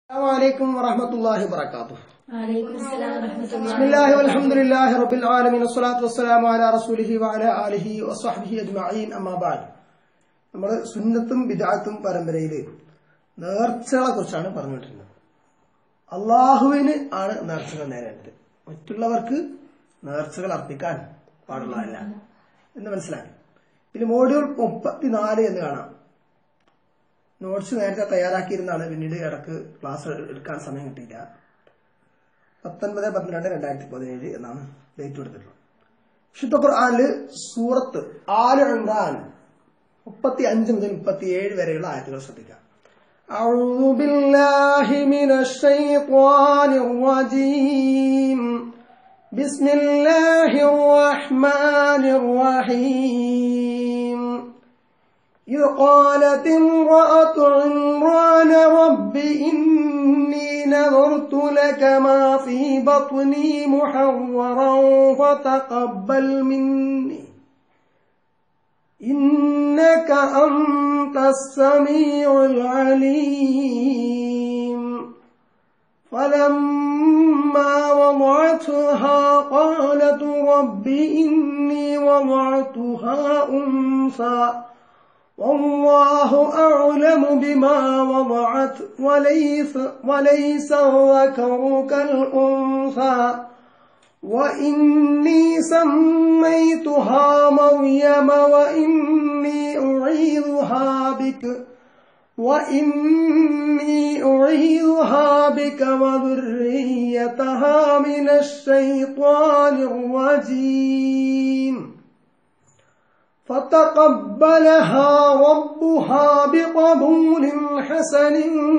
السلام عليكم ورحمة الله وبركاته وعليكم السلام ورحمة بسم الله الله والحمد لله رب العالمين والصلاة والسلام على رسوله وعلى آله وصحبه أجمعين أما بعد നമ്മൾ സുന്നത്തും ബിദാത്തും പരമ്പരയിൽ നേർച്ചകളെ കുറിച്ചാണ് പറഞ്ഞിട്ടുള്ളത് അള്ളാഹുവിന് ആണ് നേർച്ചകൾ നേരേണ്ടത് മറ്റുള്ളവർക്ക് നേർച്ചകൾ അർപ്പിക്കാൻ പാടുള്ളതല്ല എന്ന് മനസ്സിലാക്കി പിന്നെ മോഡ്യൂൾ മുപ്പത്തിനാല് എന്ന് കാണാം നോട്ട്സ് നേരത്തെ തയ്യാറാക്കിയിരുന്നാണ് പിന്നീട് ഇടക്ക് ക്ലാസ് എടുക്കാൻ സമയം കിട്ടിയില്ല പത്തൊൻപത് പന്ത്രണ്ട് രണ്ടായിരത്തി പതിനേഴ് എന്നാണ് ഡേറ്റ് കൊടുത്തിട്ടുള്ളത് വിശുദ്ധ ഖുർആനില് സൂറത്ത് ആല് ഇമ്രാൻ മുപ്പത്തി അഞ്ച് മുതൽ മുപ്പത്തി ഏഴ് വരെയുള്ള ആയത്തുകൾ ശ്രദ്ധിക്കാം أعوذ بالله من الشيطان الرجيم بسم الله الرحمن الرحيم إذ قالت امرأة عمران رب إني نذرت لك ما في بطني محورا فتقبل مني إنك أنت السميع العليم فلما وضعتها قالت رب إني وضعتها أنثى والله أعلم بما وضعت وليس, وليس الذكر كالأنثى وإني سميتها مريم وإني أعيذها بك وإني أعيذها بك وذريتها من الشيطان الرجيم فتقبلها ربها بقبول حسن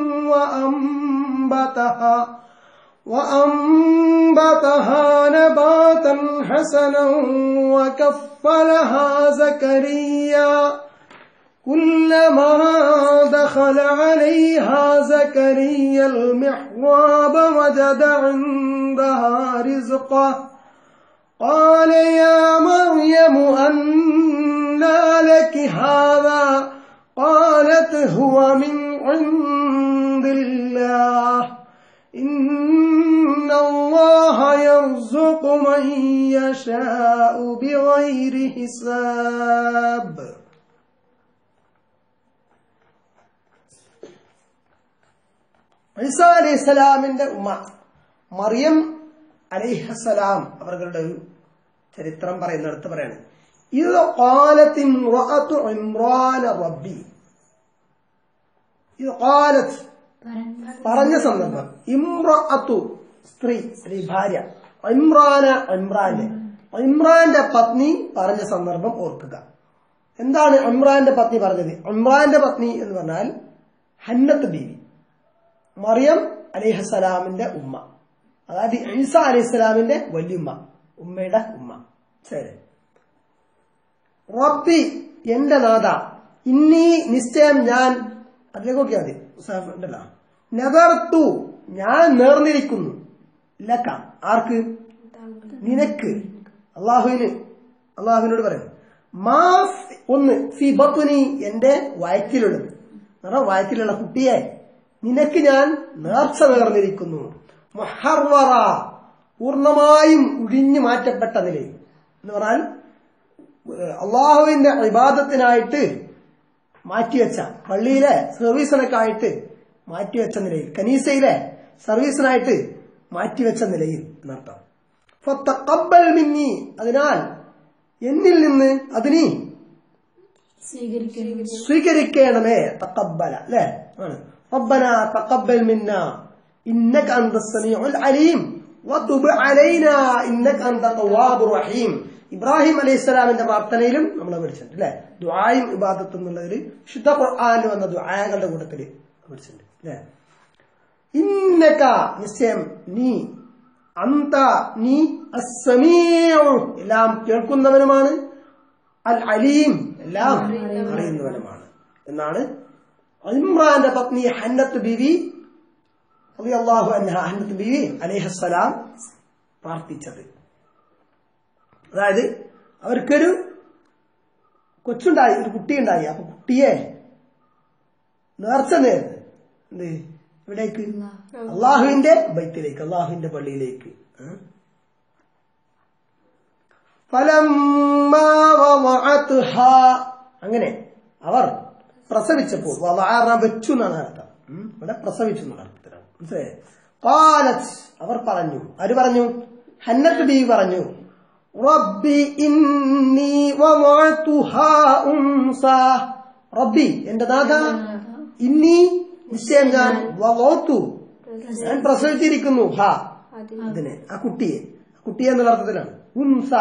وأنبتها وأنبتها نباتا حسنا وكفلها زكريا كلما دخل عليها زكريا المحراب وجد عندها رزقه قال يا مريم أنى لك هذا قالت هو من عند الله إن الله يرزق من يشاء بغير حساب ഈസാ അലൈഹി സ്വലാമിന്റെ ഉമ്മ മറിയം അലൈഹസലാം അവരുടെ ഒരു ചരിത്രം പറയുന്നിടത്ത് പറയാണ് ഇത് കാലത്ത് ഇമ്രാത്തു ഇമ്രാന റബ്ബി ഇത് കാലത്ത് പറഞ്ഞ സന്ദർഭം ഇമ്രാത്തു സ്ത്രീ സ്ത്രീ ഭാര്യ ഇമ്രാന ഇമ്രാന്റെ ഇമ്രാന്റെ പത്നി പറഞ്ഞ സന്ദർഭം ഓർക്കുക എന്താണ് ഇമ്രാന്റെ പത്നി പറഞ്ഞത് ഇമ്രാന്റെ പത്നി എന്ന് പറഞ്ഞാൽ ഹന്നത്ത് ബീവി മറിയം അലിഹസലാമിന്റെ ഉമ്മ അതായത് ഈസ അലിസ്ലാമിന്റെ വല്യുമ്മ ഉമ്മയുടെ ഉമ്മ ശരി റബ്ബി എന്റെ നാഥ ഇന്നീ നിശ്ചയം ഞാൻ അതിലേക്ക് നോക്കിയാൽ മതി മുസാഫ് ഉണ്ടല്ലോ നെതർത്തു ഞാൻ നേർന്നിരിക്കുന്നു ലക്ക ആർക്ക് നിനക്ക് അള്ളാഹുവിന് അള്ളാഹുവിനോട് പറയും മാ ഒന്ന് ഫി ബത്തുനി എന്റെ വയറ്റിലുള്ളത് എന്ന് വയറ്റിലുള്ള കുട്ടിയെ നിനക്ക് ഞാൻ നേർച്ച നേർന്നിരിക്കുന്നു മുഹർവറ പൂർണ്ണമായും ഒഴിഞ്ഞു മാറ്റപ്പെട്ട നിലയിൽ എന്ന് പറഞ്ഞാൽ അള്ളാഹുവിന്റെ വിവാദത്തിനായിട്ട് മാറ്റിവെച്ച പള്ളിയിലെ സർവീസിനൊക്കെ ആയിട്ട് മാറ്റിവെച്ച നിലയിൽ കനീസയിലെ സർവീസിനായിട്ട് മാറ്റിവെച്ച നിലയിൽ എന്നർത്ഥം ഫത്തഖബ്ബൽ മിന്നി അതിനാൽ എന്നിൽ നിന്ന് അതിനി സ്വീകരിക്കുന്നു സ്വീകരിക്കണമേ തക്കബല അല്ലേ ആണ് ربنا تقبل منا إنك أنت السميع العليم وتب علينا إنك أنت التواب الرحيم ഇബ്രാഹിം അലൈഹി സ്വലാമിന്റെ പ്രാർത്ഥനയിലും നമ്മൾ പഠിച്ചിട്ടുണ്ട് അല്ലെ ദുആയും ഇബാദത്തും എന്നുള്ളതിൽ ശുദ്ധ ഖുർആാനിൽ വന്ന ദുആകളുടെ കൂട്ടത്തിൽ പഠിച്ചിട്ടുണ്ട് അല്ലെ ഇന്നക നിശ്ചയം നീ അന്ത നീ അസ്സമീഉ എല്ലാം കേൾക്കുന്നവനുമാണ് അൽ അലീം എല്ലാം അറിയുന്നവനുമാണ് എന്നാണ് ഇമ്രാന്റെ പത്നി ഹന്നത്ത് ബിവി അള്ളാഹു അൻഹ ഹന്നത്ത് ബിവി അലൈഹസ്സലാം പ്രാർത്ഥിച്ചത് അതായത് അവർക്കൊരു കൊച്ചുണ്ടായി ഒരു കുട്ടിയുണ്ടായി അപ്പൊ കുട്ടിയെ നേർച്ച നേർന്ന് എന്ത് എവിടേക്ക് അള്ളാഹുവിന്റെ ബൈത്തിലേക്ക് അള്ളാഹുവിന്റെ പള്ളിയിലേക്ക് ഏ? ഫലമ്മാ വളഅത്ഹാ. അങ്ങനെ അവർ പ്രസവിച്ചപ്പോൾ വളഅറ വെച്ചു എന്നാണ് അർത്ഥം ഉം. ഇവിടെ പ്രസവിച്ചു എന്നുള്ള അർത്ഥത്തിലാണ് മനസ്സിലായേ ഖാലത്ത് അവർ പറഞ്ഞു ആര് പറഞ്ഞു ഹന്നത്ത് ബി പറഞ്ഞു റബ്ബി ഇന്നി വളഅതുഹാ ഉൻസ റബ്ബി എന്റെ നാഥ ഇന്നി നിശ്ചയം ഞാൻ വളർത്തു ഞാൻ പ്രസവിച്ചിരിക്കുന്നു ഹാ അതിനെ ആ കുട്ടിയെ ആ കുട്ടിയെ എന്നുള്ള അർത്ഥത്തിലാണ് ഉൻസ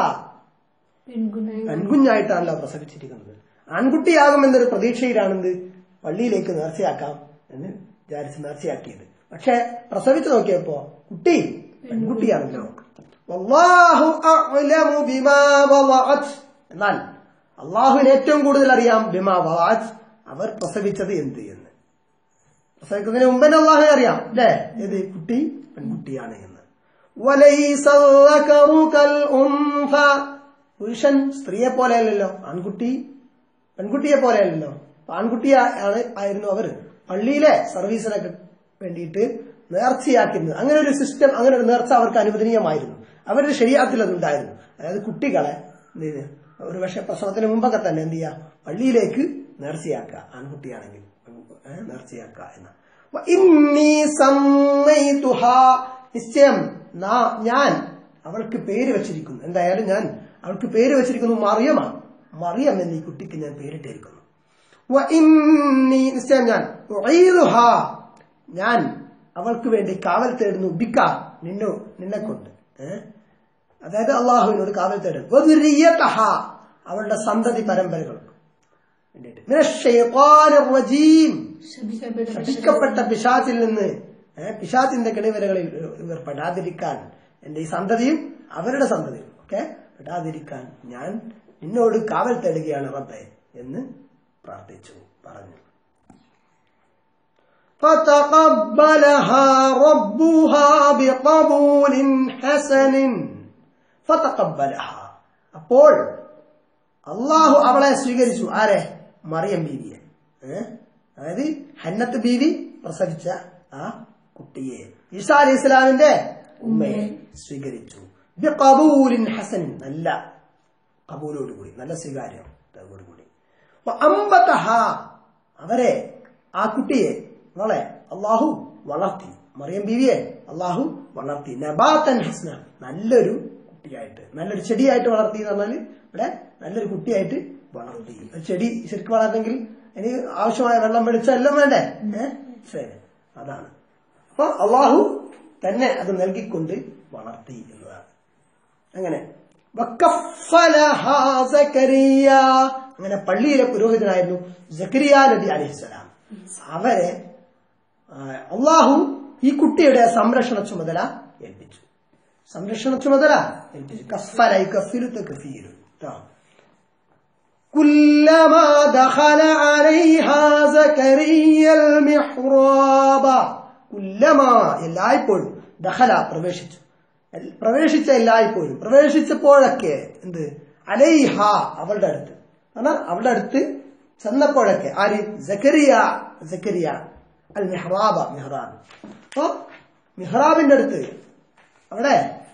പെൺകുഞ്ഞ് പെൺകുഞ്ഞായിട്ടാണല്ലോ പ്രസവിച്ചിരിക്കുന്നത് ആൺകുട്ടിയാകുമെന്നൊരു പ്രതീക്ഷയിലാണെന്ത് പള്ളിയിലേക്ക് നേർച്ചയാക്കാം എന്ന് വിചാരിച്ച് നേർച്ചയാക്കിയത് പക്ഷെ പ്രസവിച്ചു നോക്കിയപ്പോ കുട്ടി പെൺകുട്ടിയാണല്ലോ വല്ലാഹു അഅ്ലമു ബിമാ വളഅത്. എന്നാൽ അള്ളാഹുവിന് ഏറ്റവും കൂടുതൽ അറിയാം ബിമാ വളഅത്. അവർ പ്രസവിച്ചത് എന്ത് എന്ന് പ്രസവിക്കുന്നതിന് മുമ്പ് തന്നെ അള്ളാഹുവിനെ അറിയാം അല്ലേ ഏത് കുട്ടി പെൺകുട്ടിയാണ് എന്ന് വലൈസ الذكر كالأنثى. പുരുഷൻ സ്ത്രീയെ പോലെയല്ലല്ലോ ആൺകുട്ടി പെൺകുട്ടിയെ പോലെയല്ലല്ലോ അപ്പൊ ആൺകുട്ടി ആണ് ആയിരുന്നു അവർ പള്ളിയിലെ സർവീസിനൊക്കെ വേണ്ടിയിട്ട് നേർച്ചയാക്കുന്നത് അങ്ങനെ ഒരു സിസ്റ്റം അങ്ങനെ ഒരു നേർച്ച അവർക്ക് അനുവദനീയമായിരുന്നു അവരുടെ ശരീരത്തിൽ അതുണ്ടായിരുന്നു അതായത് കുട്ടികളെ എന്ത് ചെയ്ത് ഒരു പക്ഷെ പ്രസവത്തിന് മുമ്പൊക്കെ തന്നെ എന്ത് ചെയ്യുക പള്ളിയിലേക്ക് നേർച്ചയാക്കുക ആൺകുട്ടിയാണെങ്കിൽ ഏ, നേർച്ചയാക്കുക എന്ന് വ ഇന്നി സമ്മൈതുഹാ. നിശ്ചയം നാ- ഞാൻ അവൾക്ക് പേര് വെച്ചിരിക്കുന്നു എന്തായാലും ഞാൻ അവൾക്ക് പേര് വെച്ചിരിക്കുന്നു മറിയമാണ് മറിയം എന്ന് ഈ കുട്ടിക്ക് ഞാൻ പേരിട്ടിരിക്കുന്നു വ ഇന്നി നിശ്ചയം ഞാൻ ഉഈദുഹാ. ഞാൻ അവൾക്ക് വേണ്ടി കാവൽ തേടുന്നു ബിക്ക നിന്നു നിന്നെ കൊണ്ട് ഏഹ് അതായത് അള്ളാഹുവിനോട് കാവൽ തേടുന്നു വദുരിയ്യതഹ. അവളുടെ സന്തതി പരമ്പരകൾ വേണ്ടിയിട്ട് മിനശ്ശൈത്വാനിർ റജീം. ശപിക്കപ്പെട്ട പിശാചിൽ നിന്ന് ഏഹ് പിശാചിന്റെ കിണിവരകളിൽ ഇവർ പെടാതിരിക്കാൻ എന്റെ ഈ സന്തതിയും അവരുടെ സന്തതിയും ഒക്കെ പെടാതിരിക്കാൻ ഞാൻ നിന്നോട് കാവൽ തേടുകയാണ് റബ്ബെ എന്ന് പ്രാർത്ഥിച്ചു പറഞ്ഞു فتقبلها ربها بقبول حسن فتقبلها അപ്പോൾ അള്ളാഹു അവളെ സ്വീകരിച്ചു ആരെ മറിയം ബീവിയെ ഏ? അതായത് ഹന്നത്ത് ബീവി പ്രസവിച്ച ആ കുട്ടിയെ ഈസാ അലി ഇസ്ലാമിന്റെ ഉമ്മയെ സ്വീകരിച്ചു ബിഖബൂലിൻ ഹസൻ നല്ല കബൂലോടുകൂടി നല്ല സ്വീകാര്യം കൂടി അമ്പതഹ അവരെ ആ കുട്ടിയെ അവളെ അള്ളാഹു വളർത്തി മറിയം ബീവിയെ അള്ളാഹു വളർത്തി നബാത്തൻ ഹസ്ന നല്ലൊരു കുട്ടിയായിട്ട് നല്ലൊരു ചെടിയായിട്ട് വളർത്തി എന്ന് പറഞ്ഞാൽ ഇവിടെ നല്ലൊരു കുട്ടിയായിട്ട് വളർത്തി ഒരു ചെടി ശരിക്കും വളർന്നെങ്കിൽ ഇനി ആവശ്യമായ വെള്ളം വെളിച്ചം എല്ലാം വേണ്ടേ ഏഹ് ശരി അതാണ് അപ്പൊ അള്ളാഹു തന്നെ അത് നൽകിക്കൊണ്ട് വളർത്തി എന്നതാണ് അങ്ങനെ വക്കഫലഹാ സക്കരിയ. അങ്ങനെ പള്ളിയിലെ പുരോഹിതനായിരുന്നു ജക്കരിയ നബി അലഹിസ്സലാം അവരെ ആ, അള്ളാഹു ഈ കുട്ടിയുടെ സംരക്ഷണ ചുമതല ഏൽപ്പിച്ചു സംരക്ഷണ ചുമതല ഏൽപ്പിച്ചു കഫലായി കഫിലു കഫീരു كلما دخل عليها زكريا المحراب كلما എല്ലായ്പ്പോഴും ദഖല പ്രവേശിച്ചു എൽ- പ്രവേശിച്ച എല്ലായ്പ്പോഴും പ്രവേശിച്ചപ്പോഴൊക്കെ എന്ത് അലൈഹ അവളുടെ അടുത്ത് കാരണം അവളുടെ അടുത്ത് ചെന്നപ്പോഴൊക്കെ ആര് ജക്കരിയ ജക്കരിയ അൽ മെഹ്റാബ മെഹ്റാബ് അപ്പൊ മെഹ്റാബിന്റെ അടുത്ത് അവിടെ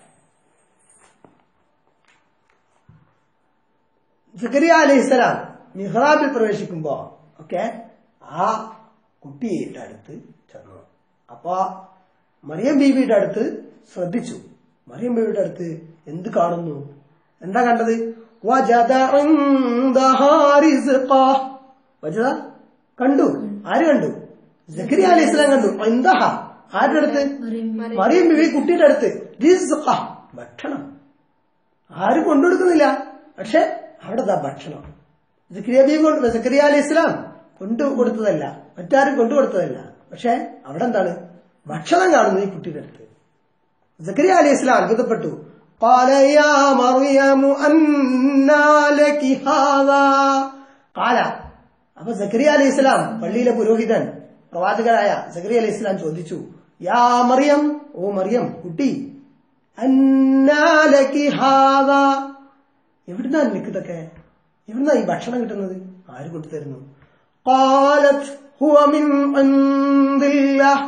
ജക്കരിയ അലൈഹിസ്സലാം മിഹ്റാബിൽ പ്രവേശിക്കുമ്പോ ഒക്കെ ആ കുട്ടിയുടെ അടുത്ത് ചെന്നു അപ്പൊ മറിയം ബീവിയുടെ അടുത്ത് ശ്രദ്ധിച്ചു മറിയം ബീവിയുടെ അടുത്ത് എന്ത് കാണുന്നു എന്താ കണ്ടത് വജദ ഇൻദഹാ റിസ്ഖാ. വജദ കണ്ടു ആര് കണ്ടു ജക്കരിയ അലൈഹി സ്വലാം കണ്ടു എന്തഹ ആരുടെ അടുത്ത് മറിയം ബീവി കുട്ടിയുടെ അടുത്ത് റിസ്ഖ. ഭക്ഷണം ആരും കൊണ്ടുകൊടുക്കുന്നില്ല പക്ഷെ അവിടെ ദാ ഭക്ഷണം സക്രിയ ബീവി കൊണ്ട് സക്രിയ അലി ഇസ്ലാം കൊണ്ടു കൊടുത്തതല്ല മറ്റാരും കൊണ്ടുകൊടുത്തതല്ല പക്ഷെ അവിടെ എന്താണ് ഭക്ഷണം കാണുന്നു ഈ കുട്ടിയുടെ അടുത്ത് സക്രിയ അലി ഇസ്ലാം അത്ഭുതപ്പെട്ടു قال يا مريم أنى لك هذا قال അപ്പൊ സക്രിയ അലി ഇസ്ലാം പള്ളിയിലെ പുരോഹിതൻ പ്രവാചകനായ സക്രിയ അലി ഇസ്ലാം ചോദിച്ചു യാ മറിയം ഓ മറിയം കുട്ടി അന്നാ ലക്കി ഹാദാ എവിടുന്നാ നിനക്ക് ഇതൊക്കെ എവിടുന്നാ ഈ ഭക്ഷണം കിട്ടുന്നത് ആര് കൊണ്ടുതരുന്നു قالت هو من عند الله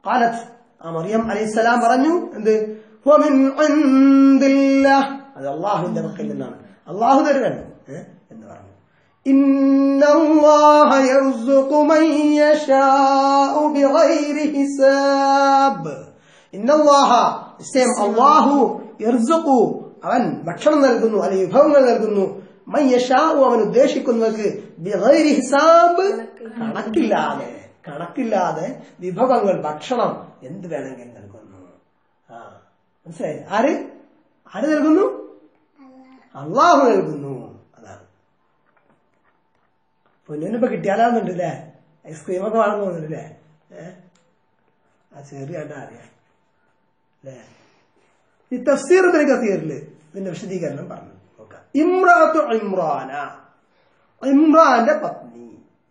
قالت ആ മറിയം അലൈഹിസ്സലാം പറഞ്ഞു എന്ത് "വമിൻ ഇൻദില്ലാഹ്." അത് അള്ളാഹുവിന്റെ പക്കൽ നിന്നാണ് അള്ളാഹു തരുകയാണ് ഏ? എന്ന് പറഞ്ഞു إن الله يرزق من يشاء بغير حساب إن الله നിശ്ചയം അള്ളാഹു യർസുഖു അവൻ ഭക്ഷണം നൽകുന്നു അല്ലെങ്കിൽ വിഭവങ്ങൾ നൽകുന്നു മൻ യശാഉ അവൻ ഉദ്ദേശിക്കുന്നവർക്ക് ബിഗൈരി ഹിസാബ് കണക്കില്ലാതെ കണക്കില്ലാതെ വിഭവങ്ങൾ ഭക്ഷണം എന്ത് വേണമെങ്കിലും നൽകുന്നു ആ മനസ്സിലായി ആര് ആര് നൽകുന്നു അള്ളാഹു നൽകുന്നു അതാണ് പൊന്നിനിപ്പോ കിട്ടിയാലാന്നുണ്ട് അല്ലേ ഐസ്ക്രീമൊക്കെ വേണം തോന്നുന്നുണ്ട് അല്ലേ ഏഹ് ആ ചെറിയ അറിയാം അല്ലേ ഈ തഫ്സീർ ബിൻ കസീറില് ഇതിന്റെ വിശദീകരണം പറഞ്ഞു നോക്കാം ഇമ്രാത്തു ഇമ്രാന ഇമ്രാന്റെ പത്നി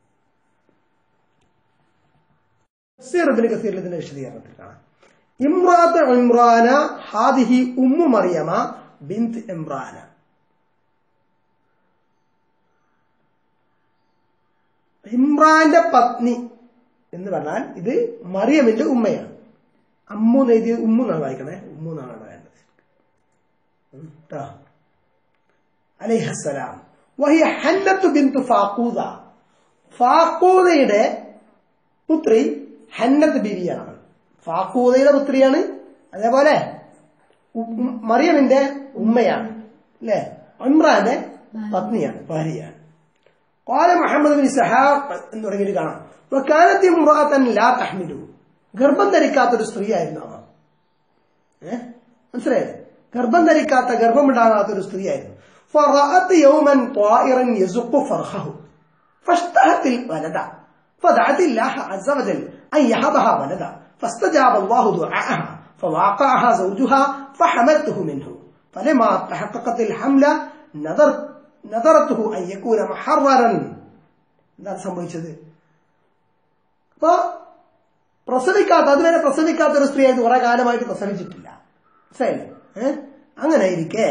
തഫ്സീർ ബിൻ കസീറിൽ ഇതിന്റെ വിശദീകരണത്തിൽ കാണാം ഇമ്രാത്ത് ഇമ്രാന ഹാദിഹി ഉമ്മു മറിയമ ബിന്ത് ഇമ്രാന ഇമ്രാന്റെ പത്നി എന്ന് പറഞ്ഞാൽ ഇത് മറിയമിന്റെ ഉമ്മയാണ് അമ്മു എഴുതി ഉമ്മു എന്നാണ് വായിക്കണേ ഉമ്മു എന്നാണ് അവിടെ വേണ്ടത് ഉം, ട്ടോ. അലൈഹസ്സലാം വഹിയ ഹന്നത്തു ബിന്തു ഫാക്കൂദ ഫാക്കൂദയുടെ പുത്രി ഹന്നത്ത് ബിവിയാണ് ഫാക്കൂദയുടെ പുത്രിയാണ് അതേപോലെ ഉ- ഉം- മറിയമിന്റെ ഉമ്മയാണ് അല്ലെ ഇമ്രാന്റെ പത്നിയാണ് ഭാര്യയാണ് قال محمد بن ഇസ്ഹാഖ് എന്ന് തുടങ്ങിയിട്ട് കാണാം വക്കാലത്തി മുറാത്തൻ ലാ തഹ്മിലു ഗർഭം ധരിക്കാത്തൊരു സ്ത്രീയായിരുന്നു അവ ഏഹ് മനസ്സിലായത് ഗർഭം ധരിക്കാത്ത ഗർഭമുണ്ടാകാത്ത ഒരു സ്ത്രീയായിരുന്നു فرأت يوما طائرا يزق فرخه فاشتهت الولد فدعت الله عز وجل أن يهبها ولدا فاستجاب الله دعاءها فواقعها زوجها فحملته منه فلما تحققت الحمل نظر نظرته أن يكون محررا എന്താണ് സംഭവിച്ചത് അപ്പൊ പ്രസവിക്കാത്ത അതുവരെ പ്രസവിക്കാത്ത ഒരു സ്ത്രീ ആയിട്ട് കുറെ കാലമായിട്ട് പ്രസവിച്ചിട്ടില്ല മനസ്സിലായില്ലേ ഏഹ് അങ്ങനെ ഇരിക്കെ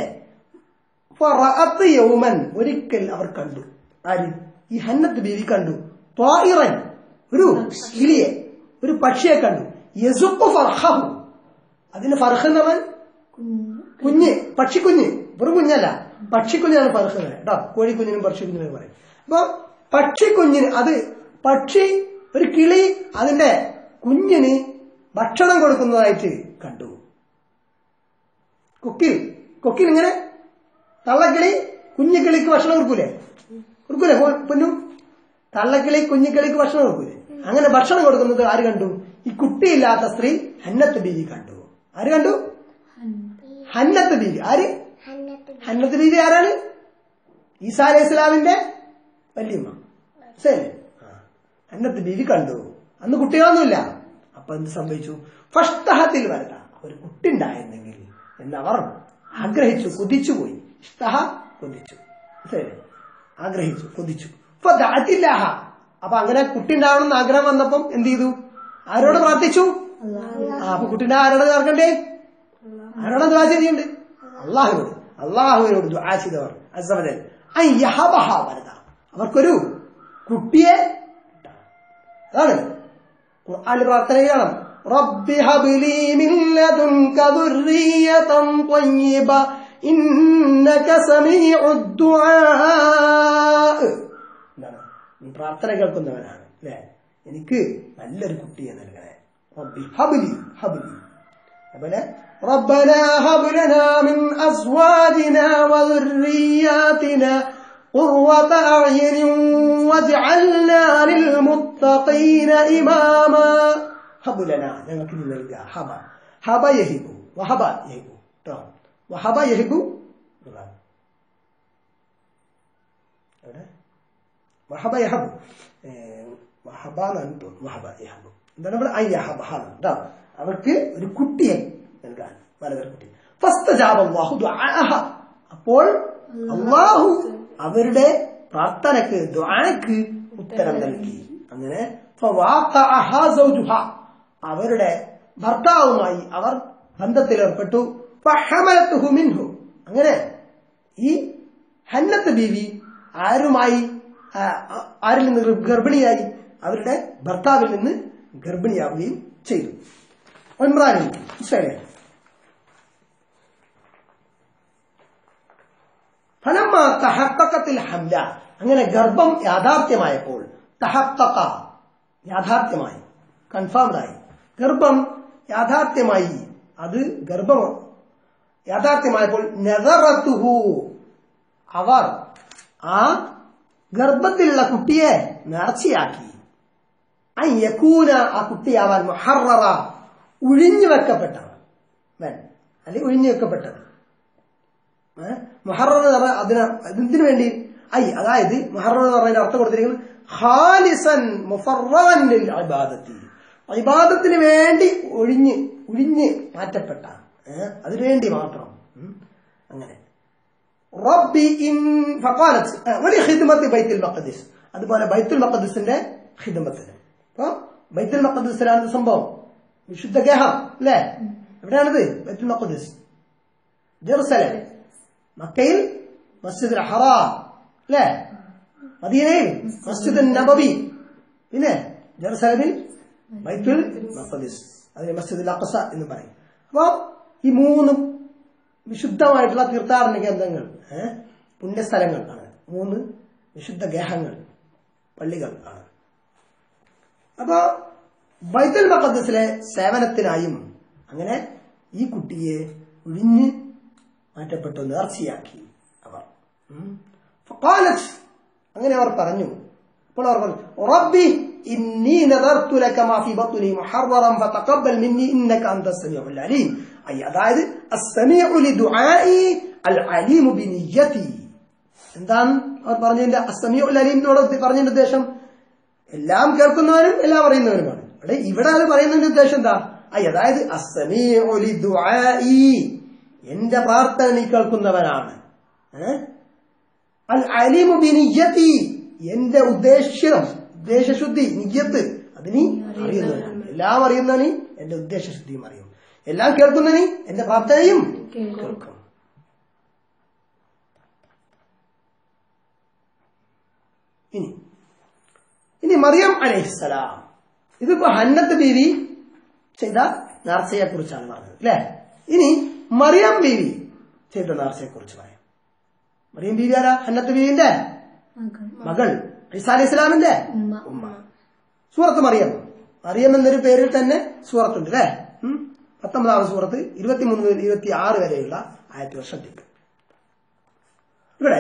ഫറഅത്ത് യൗമൻ ഒരിക്കൽ അവർ കണ്ടു ആര് ഈ ഹന്നത്ത് ബീവി കണ്ടു ത്വായിറൻ ഒരു കിളിയെ ഒരു പക്ഷിയെ കണ്ടു യസുഖു ഫർഹഹു അതിന് ഫർഹ് എന്ന് പറഞ്ഞാൽ കുഞ്ഞ് പക്ഷിക്കുഞ്ഞ് വെറും കുഞ്ഞല്ല പക്ഷിക്കുഞ്ഞാണ് ഫർഹ് എന്ന് കേട്ടോ കോഴിക്കുഞ്ഞിനും പക്ഷിക്കുഞ്ഞിനും പറയും അപ്പൊ പക്ഷിക്കുഞ്ഞിന് അത് പക്ഷി ഒരു കിളി അതിന്റെ കുഞ്ഞിന് ഭക്ഷണം കൊടുക്കുന്നതായിട്ട് കണ്ടു കൊക്കിൽ കൊക്കിൽ ഇങ്ങനെ തള്ളക്കിളി കുഞ്ഞിക്കിളിക്ക് ഭക്ഷണം കൊടുക്കൂലേ കൊടുക്കൂലേ പോ- പൊന്നു തള്ളക്കിളി കുഞ്ഞിക്കിളിക്ക് ഭക്ഷണം കൊടുക്കൂലേ അങ്ങനെ ഭക്ഷണം കൊടുക്കുന്നത് ആര് കണ്ടു ഈ കുട്ടിയില്ലാത്ത സ്ത്രീ ഹന്നത്ത് ബീവി കണ്ടു ആര് കണ്ടു ഹന്നത്ത് ബീവി ആര് ഹന്നത്ത് ബീവി ആരാണ് ഈസാ അലൈഹി ഇസ്ലാമിന്റെ വല്യമ്മ ശരി ഹന്നത്ത് ബീവി കണ്ടു അന്ന് കുട്ടികളൊന്നുമില്ല അപ്പൊ എന്ത് സംഭവിച്ചു ഫഷ്ടഹത്തിൽ വരട്ട ഒരു കുട്ടി ഉണ്ടായിരുന്നെങ്കിൽ എന്നവർ ആഗ്രഹിച്ചു കൊതിച്ചുപോയി ഇഷ്ടഹ കൊതിച്ചു ശരി ആഗ്രഹിച്ചു കൊതിച്ചു അപ്പൊ ദാറ്റില്ലാഹ അപ്പൊ അങ്ങനെ കുട്ടി ഉണ്ടാവണം എന്ന് ആഗ്രഹം വന്നപ്പം എന്ത് ചെയ്തു ആരോട് പ്രാർത്ഥിച്ചു ആ അപ്പൊ കുട്ടിന്റെ ആരോട് ചേർക്കണ്ടേ ആരോട് ദ്വാ ചെയ്യുന്നുണ്ട് അള്ളാഹുവിനോട് അള്ളാഹുവിനോട് ദ്വാ ചെയ്തവർ അസവദൻ അയ്യഹബഹ വരദ അവർക്കൊരു കുട്ടിയെ അതാണ് ഖുർആനിൽ പ്രാർത്ഥന ചെയ്യണം റബ്ബി ഹബ്ലി മിൻ ലദുൻക ദുർരിയതൻ ത്വയ്യിബ ഇന്നക സമീഉദ് ദുആ എന്താണ് നീ പ്രാർത്ഥന കേൾക്കുന്നവനാണ് അല്ലേ എനിക്ക് നല്ലൊരു കുട്ടിയെ നൽകണേ റബ്ബി ഹബ്ലി ഹബ്ലി അതുപോലെ ربنا هب لنا من أزواجنا وذرياتنا قرة أعين واجعلنا للمتقين إماما هب لنا ഞങ്ങൾക്ക് നീ നൽകുക ഹബ ഹബ യഹിബു വഹബ യഹിബു കേട്ടോ വഹബ യഹിബു എന്നതാണ്. എവിടെ വഹബ യഹബു ഏ, വഹബ എന്നാണ് തോന്നുന്നു വഹബ യഹബു എന്താണ് ഇവിടെ ഐ യഹബ കേട്ടോ അവർക്ക് ഒരു കുട്ടിയെ നൽകാൻ വലതൊരു കുട്ടി ഫസ്തജാബ അല്ലാഹു ദുആഅഹ. അപ്പോൾ അള്ളാഹു അവരുടെ പ്രാർത്ഥനക്ക് ദുആക്ക് ഉത്തരം നൽകി അങ്ങനെ ഫവാഖഅഹ സൗജുഹ. അവരുടെ ഭർത്താവുമായി അവർ ബന്ധത്തിലേർപ്പെട്ടു ഫഹമലത്തുഹു മിൻഹു അങ്ങനെ ഈ ഹന്നത്ത് ബീവി ആരുമായി ആ, ആ, ആരിൽ നിന്ന് ഗർഭിണിയായി അവരുടെ ഭർത്താവിൽ നിന്ന് ഗർഭിണിയാവുകയും ചെയ്തു ഇമ്രാനും മനസ്സിലായില്ലേ ഫലമ്മ തഹക്കത്തിൽ ഹംല അങ്ങനെ ഗർഭം യാഥാർത്ഥ്യമായപ്പോൾ തഹക്കക്ക യാഥാർത്ഥ്യമായി കൺഫേംഡ് ആയി ഗർഭം യാഥാർത്ഥ്യമായി അത് ഗർഭം യാഥാർത്ഥ്യമായപ്പോൾ നെതറത്തുഹു അവർ ആ ഗർഭത്തിലുള്ള കുട്ടിയെ നേർച്ചയാക്കി അൻ യക്കൂന ആ കുട്ടിയാവാൻ മുഹററ ഒഴിഞ്ഞു വെക്കപ്പെട്ടവൻ വൻ അല്ലെങ്കിൽ ഒഴിഞ്ഞു വെക്കപ്പെട്ടത് മുഹറർ എന്ന് പറഞ്ഞാൽ അതിന് അതിന് വേണ്ടി ഐ അതായത് മുഹറർ എന്ന് പറഞ്ഞതിന്റെ അർത്ഥം കൊടുത്തിരിക്കുന്നത് ഖാലിസൻ മുഫറൻ ലിൽ ഇബാദത്തി ഇബാദത്തിന് വേണ്ടി ഒഴിഞ്ഞ് ഒഴിഞ്ഞ് മാറ്റപ്പെട്ട ഏഹ് അതിനുവേണ്ടി മാത്രം ഉം. അങ്ങനെ റബ്ബി ഇൻ ഫഖാലത്ത് ആ, വലിയ ഹിദ്മത്ത് ബൈത്തുൽ മഖദിസ് അതുപോലെ ബൈത്തുൽ മഖദിസിന്റെ ഹിദ്മത്തിന് അപ്പൊ ബൈത്തുൽ മഖദിസിലാണ് സംഭവം വിശുദ്ധ ഗേഹം അല്ലേ എവിടെയാണിത് ബൈത്തുൽ മഖദിസ് ജെറുസലേം മക്കയിൽ മസ്ജിദ് ഹറാം അല്ലേ മദീനയിൽ മസ്ജിദ് നബവി പിന്നെ ജെറുസലമിൽ ബൈത്തുൽ മഖദിസ് അതിന് മസ്ജിദ് അഖസ എന്ന് പറയും അപ്പൊ ഈ മൂന്നും വിശുദ്ധമായിട്ടുള്ള തീർത്ഥാടന കേന്ദ്രങ്ങൾ ഏഹ് പുണ്യസ്ഥലങ്ങൾ ആണ് മൂന്ന് വിശുദ്ധ ഗേഹങ്ങൾ പള്ളികൾ ആണ് അപ്പൊ ബൈത്തുൽ മഖദ്സിലെ സേവനത്തിനായും അങ്ങനെ ഈ കുട്ടിയെ ഒഴിഞ്ഞ് മാറ്റപ്പെട്ടു നേർച്ചയാക്കി അവർ ഉം. ഫഖാലത്ത് അങ്ങനെ അവർ പറഞ്ഞു അപ്പോൾ അവർ പറഞ്ഞു റബ്ബി ഇന്നി നദർതു ലക മാ ഫീ ബത്നി മുഹററൻ ഫതഖബ്ബൽ മിന്നി ഇന്നക അൻത സമീഉൽ അലീം ഐ അതായത് അസ്സമീഉ ലിദുആഇ അൽ അലീമു ബിനിയ്യതി എന്താണ് അവർ പറഞ്ഞതിന്റെ അസ്സമീഉൽ അലീമിനോട് പറഞ്ഞതിന്റെ ഉദ്ദേശം എല്ലാം കേൾക്കുന്നവനും എല്ലാം അറിയുന്നവനുമാണ് ഇവിടെ ഇവിടെ അത് പറയുന്നതിന്റെ ഉദ്ദേശം എന്താ ഐ അതായത് അസ്സമീഉ ലിദുആഇ എന്റെ പ്രാർത്ഥന നീ കേൾക്കുന്നവനാണ് ഏഹ് അൽ അലിമു ബിനിയ്യത്തി എന്റെ ഉദ്ദേശ്യം ഉദ്ദേശശുദ്ധി നിയ്യത്ത് അതിനി അറിയുന്നവനാണ് എല്ലാം അറിയുന്നവന് എന്റെ ഉദ്ദേശശുദ്ധിയും അറിയും എല്ലാം കേൾക്കുന്നവന് എന്റെ പ്രാർത്ഥനയും കേൾക്കും ഇനി ഇനി മറിയം അലൈഹിസ്സലാം ഇതിപ്പോ ഹന്നത്ത് ബീവി ചെയ്ത നേർച്ചയെ കുറിച്ചാണ് പറഞ്ഞത് അല്ലെ ഇനി മറിയം ബീവി ചെയ്ത നേർച്ചയെ കുറിച്ച് പറയാം മറിയം ബീവി ആരാ ഹന്നത്ത് ബീവിന്റെ മകൾ മകൾ ഈസാ അലൈഹി ഇസ്ലാമിന്റെ ഉമ്മ ഉമ്മ സൂറത്ത് മറിയം മറിയം എന്നൊരു പേരിൽ തന്നെ സൂറത്തുണ്ട് അല്ലേ ഉം? പത്തൊമ്പതാമത് സൂറത്ത് ഇരുപത്തിമൂന്ന് മുതൽ ഇരുപത്തി ആറ് വരെയുള്ള ആയത്തുകൾ ശ്രദ്ധിക്കും ഇവിടെ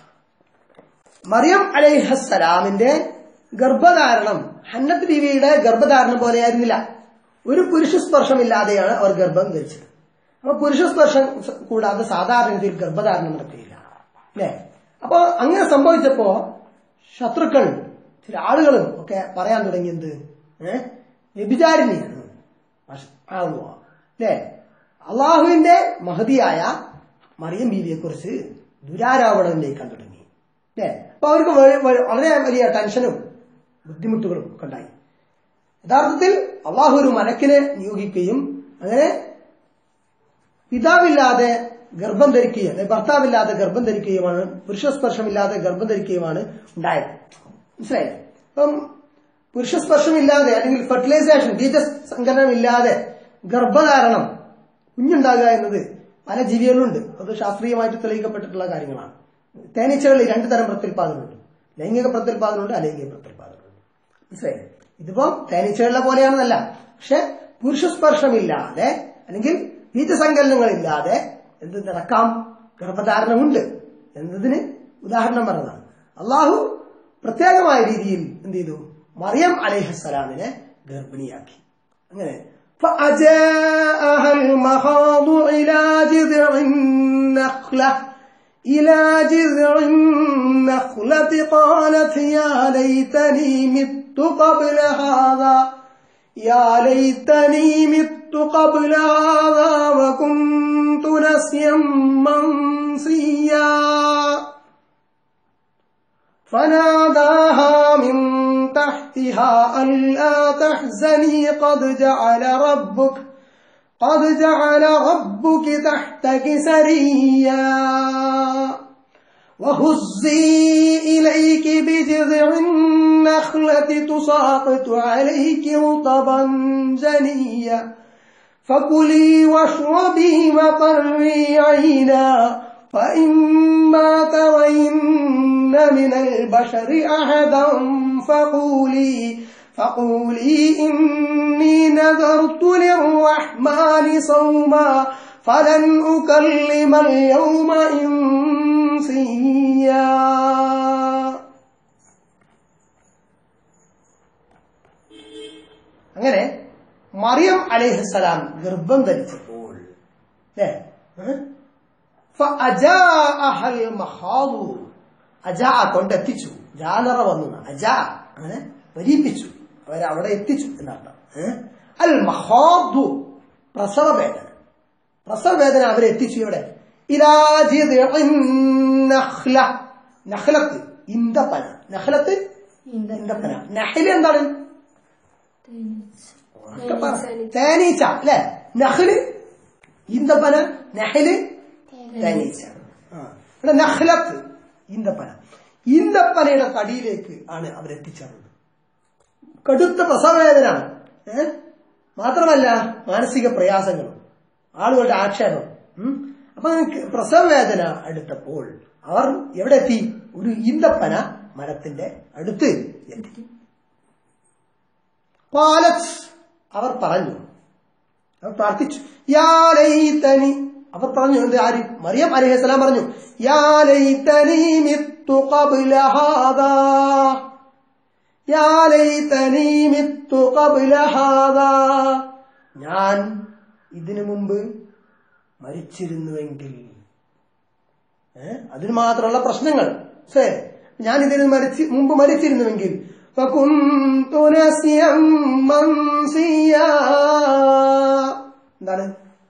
മറിയം അലൈഹസ്സലാമിന്റെ ഗർഭധാരണം ഹന്നത്ത് ബീവിയുടെ ഗർഭധാരണം പോലെയായിരുന്നില്ല ഒരു പുരുഷ സ്പർശമില്ലാതെയാണ് അവർ ഗർഭം ധരിച്ചത് അപ്പൊ പുരുഷ സ്പർശം കൂടാതെ സാധാരണ രീതിയിൽ ഗർഭധാരണം നടക്കുകയില്ല അല്ലേ അപ്പൊ അങ്ങനെ സംഭവിച്ചപ്പോ ശത്രുക്കൾ ചില ആളുകളും ഒക്കെ പറയാൻ തുടങ്ങിയത് ഏഹ് വ്യഭിചാരിണിയാണ് ആവുക അല്ലേ അള്ളാഹുവിന്റെ മഹതിയായ മറിയം ബീവിയെ കുറിച്ച് ദുരാരോപണം ഉന്നയിക്കാൻ തുടങ്ങി അല്ലേ അപ്പൊ അവർക്ക് വ- വ- വളരെ വലിയ ടെൻഷനും ബുദ്ധിമുട്ടുകളും ഒക്കെ ഉണ്ടായി യഥാർത്ഥത്തിൽ അള്ളാഹു ഒരു മലക്കിനെ നിയോഗിക്കുകയും അങ്ങനെ പിതാവില്ലാതെ ഗർഭം ധരിക്കുകയും അല്ലെ ഭർത്താവില്ലാതെ ഗർഭം ധരിക്കുകയുമാണ് പുരുഷസ്പർശമില്ലാതെ ഗർഭം ധരിക്കുകയുമാണ് ഉണ്ടായത് മനസ്സിലായില്ലേ അപ്പം പുരുഷസ്പർശമില്ലാതെ അല്ലെങ്കിൽ ഫെർട്ടിലൈസേഷൻ ബീജസങ്കലനമില്ലാതെ ഗർഭധാരണം കുഞ്ഞുണ്ടാകുക എന്നത് പല ജീവികളിലുണ്ട് അത് ശാസ്ത്രീയമായിട്ട് തെളിയിക്കപ്പെട്ടിട്ടുള്ള കാര്യങ്ങളാണ് തേനീച്ചകളിൽ രണ്ടു തരം പ്രത്യുൽപാദനമുണ്ട് ലൈംഗിക പ്രത്യുൽപാദനമുണ്ട് അലൈംഗിക പ്രത്യുൽപാദനമുണ്ട് മനസ്സിലായില്ലേ ഇതിപ്പോ തേനീച്ചകളിലെ പോലെയാണെന്നല്ല പക്ഷെ പുരുഷസ്പർശമില്ലാതെ അല്ലെങ്കിൽ ബീജസങ്കലനങ്ങളില്ലാതെ എന്ത് നടക്കാം ഗർഭധാരണമുണ്ട് എന്നതിന് ഉദാഹരണം പറഞ്ഞതാണ് അള്ളാഹു പ്രത്യേകമായ രീതിയിൽ എന്ത് ചെയ്തു മറിയം അലൈഹസ്സലാമിനെ ഗർഭിണിയാക്കി അങ്ങനെ فأجاءها المخاض إلى جذع النخلة إلى جذع النخلة قالت يا ليتني مت قبل هذا يا ليتني مت قبل هذا وكنت نسيا منسيا فناداها من تحتها ألا تحزني قد جعل ربك قد جعل ربك تحتك سريا وهزي إليك بجذع النخلة تساقط عليك رطبا جنيا فكلي واشربي وقري عينا فإما ترين من البشر أحدا فقولي فقولي إني نذرت للرحمن صوما فلن أكلم اليوم إنسيا അങ്ങനെ മറിയം അലൈഹിസ്സലാം ഗർഭം ധരിച്ചപ്പോൾ അല്ലേ ഫഅജാഅഹൽ മഹാദു അജാ കൊണ്ടെത്തിച്ചു ജാനറ വന്നു അജാ അങ്ങനെ വരിപ്പിച്ചു അവരവിടെ എത്തിച്ചു എന്നർത്ഥം ഏ? അൽ മഹാദു പ്രസവ വേദന പ്രസവ വേദന അവരെ എത്തിച്ചു ഇവിടെ ഇലാ ജിദ്ഇൻ നഖ്ല നഖ്ലത്ത് ഇന്തപ്പന നഖ്ലത്ത് ഇന്തപ്പന നഹ്ല് എന്താണ് ഉറക്കെ പറ. തേനീച്ച അല്ലെ നഹ്ല് ഈന്തപ്പന നഹ്ല് തേനീച്ച ആ. ഇവിടെ നഹ്ലത്ത് ഈന്തപ്പന ഈന്തപ്പനയുടെ തടിയിലേക്ക് ആണ് അവരെത്തിച്ചേർന്നത് കടുത്ത പ്രസവവേദന ഏ മാത്രമല്ല മാനസിക പ്രയാസങ്ങളും ആളുകളുടെ ആക്ഷേപം ഉം. അപ്പൊ നിനക്ക് പ്രസവവേദന അടുത്തപ്പോൾ അവർ എവിടെ എത്തി ഒരു ഈന്തപ്പന മരത്തിന്റെ അടുത്ത് എത്തി പാലത്ത് അവർ പറഞ്ഞു അവർ പ്രാർത്ഥിച്ചു യാ ലൈതനി അവർ പറഞ്ഞു എന്ത് ആര് മറിയം അലൈഹിസ്സലാം പറഞ്ഞു യാ ലൈതനി മിത്തു ഖബ്ല ഹാദാ യാ ലൈതനി മിത്തു ഖബ്ല ഹാദാ ഞാൻ ഇതിനു മുമ്പ് മരിച്ചിരുന്നുവെങ്കിൽ ഏ? അതിന് മാത്രമുള്ള പ്രശ്നങ്ങൾ ശേ ഞാൻ ഇതിന് മരിച്ച് മുമ്പ് മരിച്ചിരുന്നുവെങ്കിൽ فكنت نسيا منسيا എന്താണ്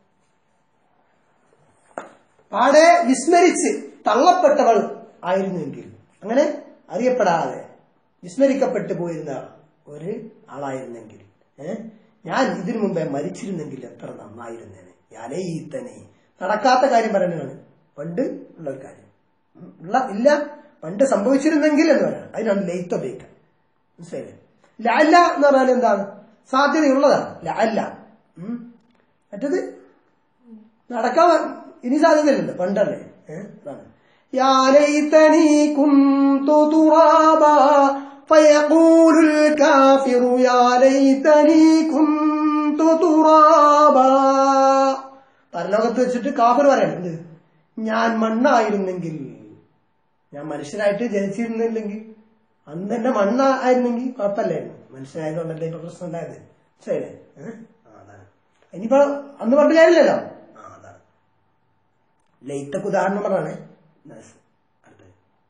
പാടെ വിസ്മരിച്ച് തള്ളപ്പെട്ടവൾ ആയിരുന്നുവെങ്കിൽ അങ്ങനെ അറിയപ്പെടാതെ വിസ്മരിക്കപ്പെട്ടു പോയിരുന്ന ഒരു ആളായിരുന്നെങ്കിൽ ഏഹ് ഞാൻ ഇതിനു മുമ്പേ മരിച്ചിരുന്നെങ്കിൽ എത്ര നന്നായിരുന്നേനെ യാലീത്തനെ നടക്കാത്ത കാര്യം പറയുന്നതാണ് പണ്ട് ഉള്ള ഒരു കാര്യം ഉം, ഉള്ള ഇല്ല പണ്ട് സംഭവിച്ചിരുന്നെങ്കിൽ എന്ന് പറയാം അതിനാണ് ലെയ്ത്ത് ഉപയോഗിക്കുക മനസ്സിലായില്ലേ ലഅല്ല എന്ന് പറഞ്ഞാൽ എന്താണ് സാധ്യതയുള്ളതാണ് ലഅല്ല ഉം. മറ്റത് നടക്കാൻ ഇനി സാധ്യതയില്ലല്ലോ പണ്ടല്ലേ ഏഹ് അതാണ് يا ليتني كنت ترابا فيقول الكافر يا ليتني كنت ترابا പരലോകത്ത് വെച്ചിട്ട് കാഫർ പറയണം എന്ത് ഞാൻ മണ്ണായിരുന്നെങ്കിൽ ഞാൻ മനുഷ്യനായിട്ട് ജനിച്ചിരുന്നില്ലെങ്കിൽ അന്ന് തന്നെ മണ്ണായിരുന്നെങ്കിൽ കുഴപ്പമില്ലായിരുന്നു മനുഷ്യനായതുകൊണ്ടല്ലേ ഇപ്പൊ പ്രശ്നം ഉണ്ടായത് ശരി അതാണ് ഇനിയിപ്പോ അന്ന് പറഞ്ഞ കാര്യമില്ലല്ലോ ആ അതാണ് ലൈറ്റക്ക് ഉദാഹരണം പറഞ്ഞാണ് നൈസ്. അടുത്തത്.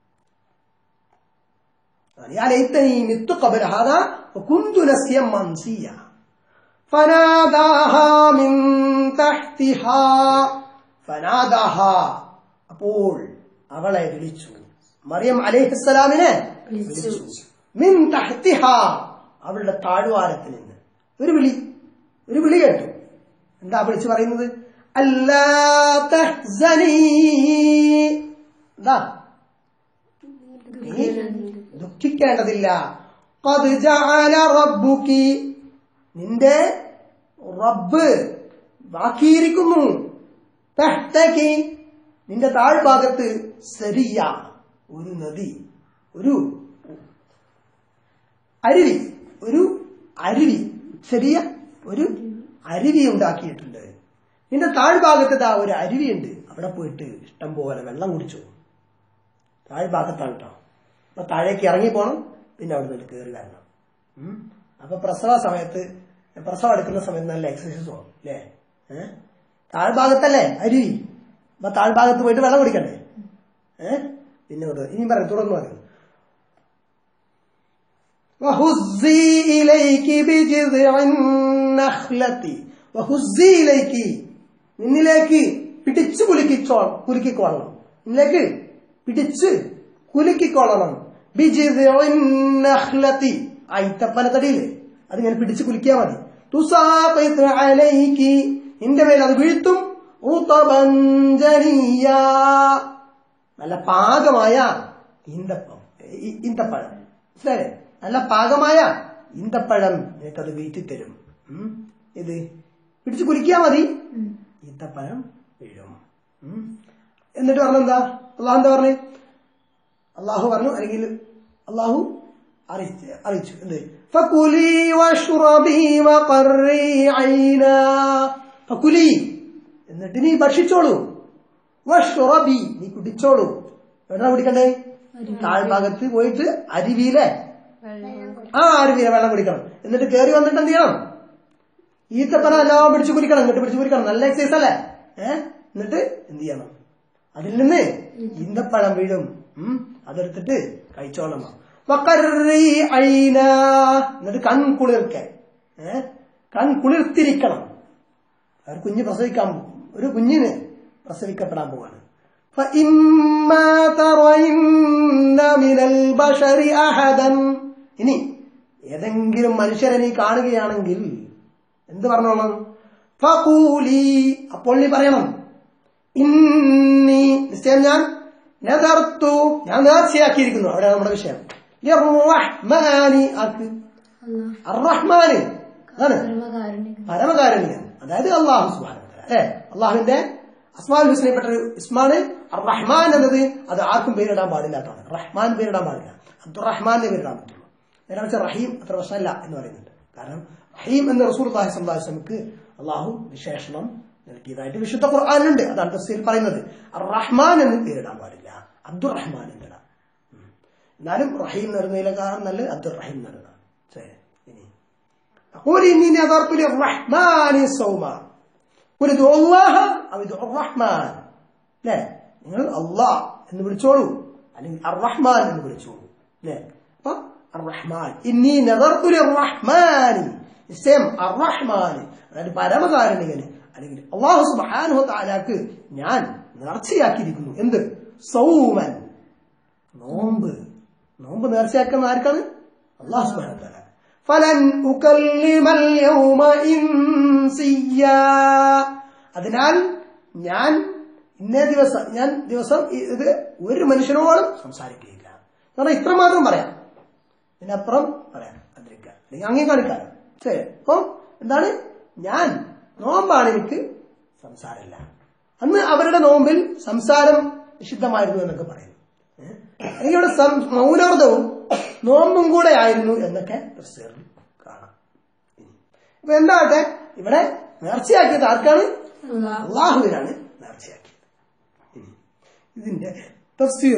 يا ليتني مت قبل هذا وكنت نسيا منسيا فناداها من تحتها فناداها അപ്പോൾ അവളെ വിളിച്ചു മറിയം അലൈഹിസ്സലാമിനെ വിളിച്ചു മിൻ തഹ്തിഹ അവളുടെ താഴ്വാരത്തിൽ നിന്ന് ഒരു വിളി ഒരു വിളി കേട്ടു എന്താ വിളിച്ചു പറയുന്നത് അല്ലാ തഹ്സനീ എന്താ നീ ദുഃഖിക്കേണ്ടതില്ല قد جعل ربك നിന്റെ റബ്ബ് ബാക്കിയിരിക്കുന്നു തഹ്തകി നിന്റെ താഴ്ഭാഗത്ത് സരിയ ഒരു നദി ഒരു അരുവി ഒരു അരുവി ചെറിയ ഒരു അരുവി ഉണ്ടാക്കിയിട്ടുണ്ട് നിന്റെ താഴ്ഭാഗത്ത് ഇതാ ഒരു അരുവിയുണ്ട് അവിടെ പോയിട്ട് ഇഷ്ടം പോലെ വെള്ളം കുടിച്ചു താഴ്ഭാഗത്താണ് കേട്ടോ അപ്പൊ താഴേക്ക് ഇറങ്ങി പോണം പിന്നെ അവിടെ നിന്ന് കയറി വരണം ഉം. അപ്പൊ പ്രസവ സമയത്ത് പ്രസവം എടുക്കുന്ന സമയത്ത് നല്ല എക്സസൈസ് വേണം അല്ലേ ഏഹ് താഴ്ഭാഗത്തല്ലേ അരുവി അപ്പൊ താഴ്ഭാഗത്ത് പോയിട്ട് വെള്ളം കുടിക്കണ്ടേ ഏഹ് പിന്നെ ഇത് ഇനി പറയും തുടർന്ന് പറയും وهزي إليك بجذع النخلة وهزي إليك നിന്നിലേക്ക് പിടിച്ചു കുലുക്കിച്ചോ കുലുക്കിക്കൊള്ളണം നിന്നിലേക്ക് പിടിച്ച് കുലുക്കിക്കൊള്ളണം ബിജിദ്ഇൻ നഖ്ലത്തി ആ ഇത്തപ്പനത്തടിയില്ലേ അതിങ്ങനെ പിടിച്ച് കുലുക്കിയാ മതി തുസാഖിത് അലൈകി നിന്റെ മേൽ അത് വീഴ്ത്തും ഉതബൻ ജനിയ നല്ല പാകമായ ഈന്തപ്പം ഈ- ഈന്തപ്പഴം മനസ്സിലായില്ലേ നല്ല പാകമായ ഈന്തപ്പഴം നിനക്കത് വീട്ടിൽ തരും ഉം. ഇത് പിടിച്ചു കുലിക്കാ മതി ഈന്തപ്പഴം വീഴും ഉം. എന്നിട്ട് പറഞ്ഞെന്താ അള്ളാഹു എന്താ പറഞ്ഞു അള്ളാഹു പറഞ്ഞു അല്ലെങ്കിൽ അള്ളാഹു അറിയിച്ചു അറിയിച്ചു എന്ത് ഫകുലി വഷ്റബി വഖർരി ഐനാ ഫകുലി എന്നിട്ട് നീ ഭക്ഷിച്ചോളൂ വഷ്റബി നീ കുടിച്ചോളൂ എവിടെയാ കുടിക്കണ്ടേ താഴ്ഭാഗത്ത് പോയിട്ട് അരുവിയിലെ ആ അരുവിയിലെ വെള്ളം കുടിക്കണം എന്നിട്ട് കയറി വന്നിട്ട് എന്ത് ചെയ്യണം ഈത്തപ്പന എല്ലാം പിടിച്ചു കുടിക്കണം എന്നിട്ട് പിടിച്ചു കുടിക്കണം നല്ല എക്സസൈസ് അല്ലേ ഏഹ് എന്നിട്ട് എന്ത് ചെയ്യണം അതിൽ നിന്ന് ഈന്തപ്പഴം വീഴും ഉം. അതെടുത്തിട്ട് കഴിച്ചോളണം വക്കറി ഐന എന്നിട്ട് കൺകുളിർക്ക ഏഹ് കൺകുളിർത്തിരിക്കണം ഒരു കുഞ്ഞ് പ്രസവിക്കാൻ പോകും ഒരു കുഞ്ഞിന് പ്രസവിക്കപ്പെടാൻ പോവാണ് فإما ترين من البشر أحدا ഇനി ഏതെങ്കിലും മനുഷ്യരെ നീ കാണുകയാണെങ്കിൽ എന്ത് പറഞ്ഞോളണം ഫകൂലി അപ്പോൾ നീ പറയണം ഇന്നി നിശ്ചയം ഞാൻ നദർത്തു ഞാൻ നേർച്ചയാക്കിയിരിക്കുന്നു അവിടെ നമ്മുടെ വിഷയം ലിർറഹ്മാനി ആക്ക് അർറഹ്മാന് അതാണ് പരമകാരുണ്യം പരമകാരുണ്യൻ അതായത് അള്ളാഹു സുബാന അല്ലെ അള്ളാഹുവിന്റെ അസ്മാൽ ഹുസ്നയിൽപ്പെട്ട ഒരു ഇസ്മാണ് റഹ്മാൻ എന്നത് അത് ആർക്കും പേരിടാൻ പാടില്ലാത്തതാണ് റഹ്മാൻ പേരിടാൻ പാടില്ല അബ്ദുറഹ്മാന്റെ പേരിടാൻ പറ്റുള്ളൂ നേരെ വെച്ചാൽ റഹീം അത്ര പ്രശ്നമല്ല എന്ന് പറയുന്നുണ്ട് കാരണം റഹീം എന്ന റസൂൽ അള്ളാഹിസ്ലാസ്ലമക്ക് അള്ളാഹു വിശേഷണം നൽകിയതായിട്ട് വിശുദ്ധ ഖുർആാനുണ്ട് അതാണ് തഫ്സീൽ പറയുന്നത് റഹ്മാൻ എന്ന് പേരിടാൻ പാടില്ല അബ്ദുറഹ്മാൻ എന്നിടാം ഉം. എന്നാലും റഹീം നിറുന്നതിലേക്കാൾ നല്ലത് അബ്ദുറഹീം നിറുന്നതാണ് ശരി ഇനി أقول إني نذرت للرحمن صوما قل ادعوا الله أو ادعوا الرحمن لا നിങ്ങൾ അള്ളാഹ് എന്ന് വിളിച്ചോളൂ അല്ലെങ്കിൽ അർറഹ്മാൻ എന്ന് വിളിച്ചോളൂ അല്ലേ അപ്പൊ അർറഹ്മാൻ ഇന്നി നദർത്തുൽ റഹ്മാനി നിശ്ചയം അർറഹ്മാൻ അതായത് പരമകാരുണികന് അല്ലെങ്കിൽ അള്ളാഹു സുബ്ഹാനഹു തആലാക്ക് ഞാൻ നേർച്ചയാക്കിയിരിക്കുന്നു എന്ത് സൗമൻ നോമ്പ് നോമ്പ് നേർച്ചയാക്കുന്ന ആർക്കാണ് അള്ളാഹു സുബ്ഹാനഹു തആല ഫലൻ ഉകല്ലിമൽ യൗമ ഇൻസിയാ അതിനാൽ ഞാൻ ഇന്നേ ദിവസം ഞാൻ ദിവസം ഇത് ഒരു മനുഷ്യനോടും സംസാരിക്കുകയില്ല കാരണം ഇത്രമാത്രം പറയാം ഇതിനപ്പുറം പറയാം അതിരിക്കുക അല്ലെങ്കിൽ അങ്ങേ കാണിക്കാം ശരി അപ്പൊ എന്താണ് ഞാൻ നോമ്പാണ് എനിക്ക് സംസാരമില്ല അന്ന് അവരുടെ നോമ്പിൽ സംസാരം നിഷിദ്ധമായിരുന്നു എന്നൊക്കെ പറയുന്നു ഏഹ്? അല്ലെങ്കിൽ ഇവിടെ സം- മൗനാർദ്ദവും നോമ്പും കൂടെ ആയിരുന്നു എന്നൊക്കെ തഫ്സീറിൽ കാണാം ഇനി. അപ്പൊ എന്താകട്ടെ ഇവിടെ നേർച്ചയാക്കിയത് ആർക്കാണ് അള്ളാഹുവിനാണ് നേർച്ചയാക്കിയത് ഇനി ഇതിന്റെ തഫ്സീർ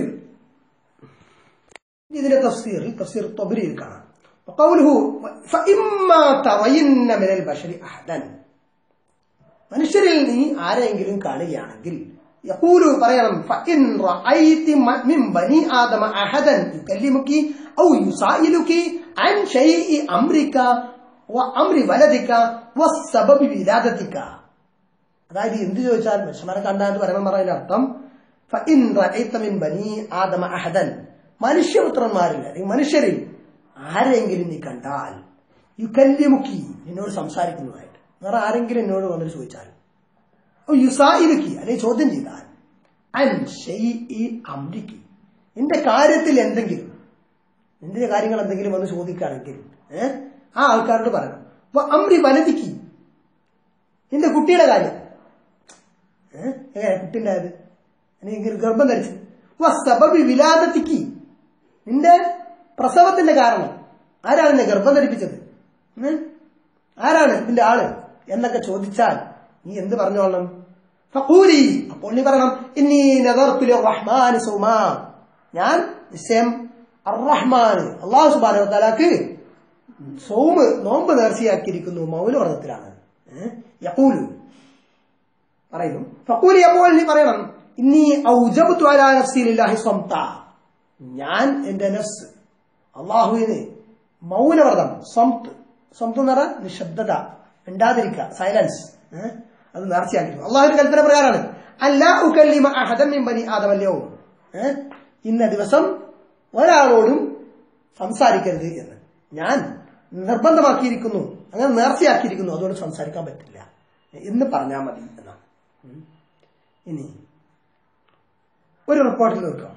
ഇതിന്റെ തഫ്സീറിൽ തഫ്സീർ തൊബരിയിൽ കാണാം وقوله فإما ترين من البشر أحدا മനുഷ്യരിൽ നീ ആരെങ്കിലും കാണുകയാണെങ്കിൽ യഖൂലു പറയണം فإن رأيت من بني آدم أحدا يكلمك أو يسائلك عن شيء أمرك وأمر ولدك والسبب ولادتك അതായത് എന്ത് ചോദിച്ചാൽ മനുഷ്യന്മാരെ കണ്ടാന്ന് പറയുമ്പോൾ പറയുന്ന അർത്ഥം فإن رأيت من بني آدم أحدا മനുഷ്യപുത്രന്മാരിൽ അല്ലെങ്കിൽ മനുഷ്യരിൽ ആരെങ്കിലും നീ കണ്ടാൽ യുക്കല്യമുക്കി നിന്നോട് സംസാരിക്കുന്നതായിട്ട് വേറെ ആരെങ്കിലും എന്നോട് വന്നിട്ട് ചോദിച്ചാൽ ഓ യുസായിലുക്കി അല്ലെങ്കിൽ ചോദ്യം ചെയ്താൽ അൻ ഷെയ് അമ്രിക്കി നിന്റെ കാര്യത്തിൽ എന്തെങ്കിലും നിന്റെ കാര്യങ്ങൾ എന്തെങ്കിലും വന്ന് ചോദിക്കുകയാണെങ്കിൽ ഏഹ് ആ ആൾക്കാരോട് പറയണം അപ്പൊ അമ്രി വലതിക്ക് നിന്റെ കുട്ടിയുടെ കാര്യം ഏഹ് എങ്ങനെ കുട്ടിൻ്റെ അത് അല്ലെങ്കിൽ ഗർഭം ധരിച്ചത് വസ്തബി വിലാദത്തിക്ക് നിന്റെ പ്രസവത്തിന്റെ കാരണം ആരാണ് നിന്നെ ഗർഭം ധരിപ്പിച്ചത് ഉം? ആരാണ് ഇതിന്റെ ആള് എന്നൊക്കെ ചോദിച്ചാൽ നീ എന്ത് പറഞ്ഞോളണം ഫഖൂലി അപ്പോൾ നീ പറയണം ഇന്നീ നദർത്തുലി റഹ്മാൻ സുമാ ഞാൻ നിശ്ചയം അർറഹ്മാൻ അള്ളാഹു സുബാന തലാക്ക് സൗമ് നോമ്പ് നേർച്ചയാക്കിയിരിക്കുന്നു മൗനവർദ്ധത്തിലാണ് യഖൂലു പറയുന്നു ഫക്കൂലി അപ്പോൾ നീ പറയണം ഇന്നീ ഔജബ്തു അലാ നഫ്സി ലില്ലാഹി സ്വംത ഞാൻ എന്റെ നഫ്സ് അള്ളാഹുവിന് മൗനവ്രതം സ്വംത് സ്വംത് എന്ന് പറഞ്ഞാൽ നിശബ്ദത മിണ്ടാതിരിക്കുക സൈലൻസ് ഏഹ്? അത് നേർച്ചയാക്കിയിരുന്നു അള്ളാഹുവിന്റെ കൽപ്പന പ്രകാരമാണ് അല്ല ഉക്കല്ലിമ അഹദം മിൻ ബനി ആദമല്യോ ഇന്ന ദിവസം ഒരാളോടും സംസാരിക്കരുത് എന്ന് ഞാൻ നിർബന്ധമാക്കിയിരിക്കുന്നു അങ്ങനെ നേർച്ചയാക്കിയിരിക്കുന്നു അതുകൊണ്ട് സംസാരിക്കാൻ പറ്റില്ല എന്ന് പറഞ്ഞാൽ മതി എന്നാണ് ഉം. ഇനി ഒരു റിപ്പോർട്ടിൽ നോക്കാം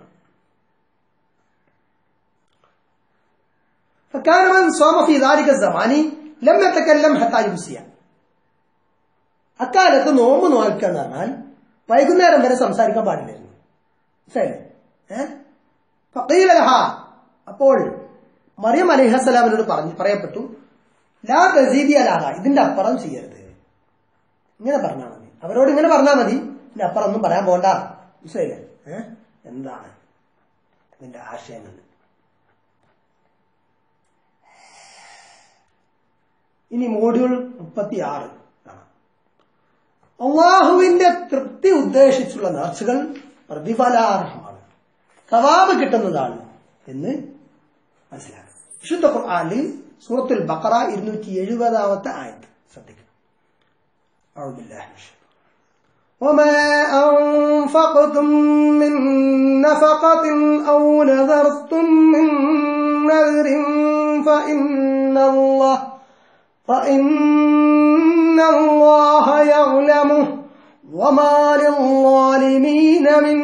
فكان من صام في ذلك الزمان لم يتكلم حتى يمسي അക്കാലത്ത് നോമ്പ് നോൽക്കുക എന്ന് പറഞ്ഞാൽ വൈകുന്നേരം വരെ സംസാരിക്കാൻ പാടില്ലായിരുന്നു മനസ്സിലായില്ലേ ഏഹ് ഫഖീലഹ അപ്പോൾ മറിയം അലിഹസ്സലാമിനോട് പറഞ്ഞു പറയപ്പെട്ടു ലാ തസീദി അലാഹ ഇതിന്റെ അപ്പുറം ചെയ്യരുത് ഇങ്ങനെ പറഞ്ഞാൽ മതി അവരോട് ഇങ്ങനെ പറഞ്ഞാൽ മതി ഇതിന്റെ അപ്പുറം ഒന്നും പറയാൻ പോണ്ട മനസ്സിലായില്ലേ ഏഹ് എന്താണ് ഇതിന്റെ ആശയങ്ങൾ ഇനി മോഡ്യൂൾ മുപ്പത്തി ആറ് അള്ളാഹുവിന്റെ തൃപ്തി ഉദ്ദേശിച്ചുള്ള നേർച്ചകൾ പ്രതിഫലാർഹമാണ് സവാബ് കിട്ടുന്നതാണ് എന്ന് മനസ്സിലാക്കുക വിശുദ്ധ ഖുർആനിൽ സൂറത്തുൽ ബഖറ ഇരുന്നൂറ്റി എഴുപതാമത്തെ ആയത്ത് ശ്രദ്ധിക്കുക أعوذ بالله من الشيطان وما أنفقتم من نفقة أو نذرتم من نذر فإن الله فإن الله يعلمه وما للظالمين من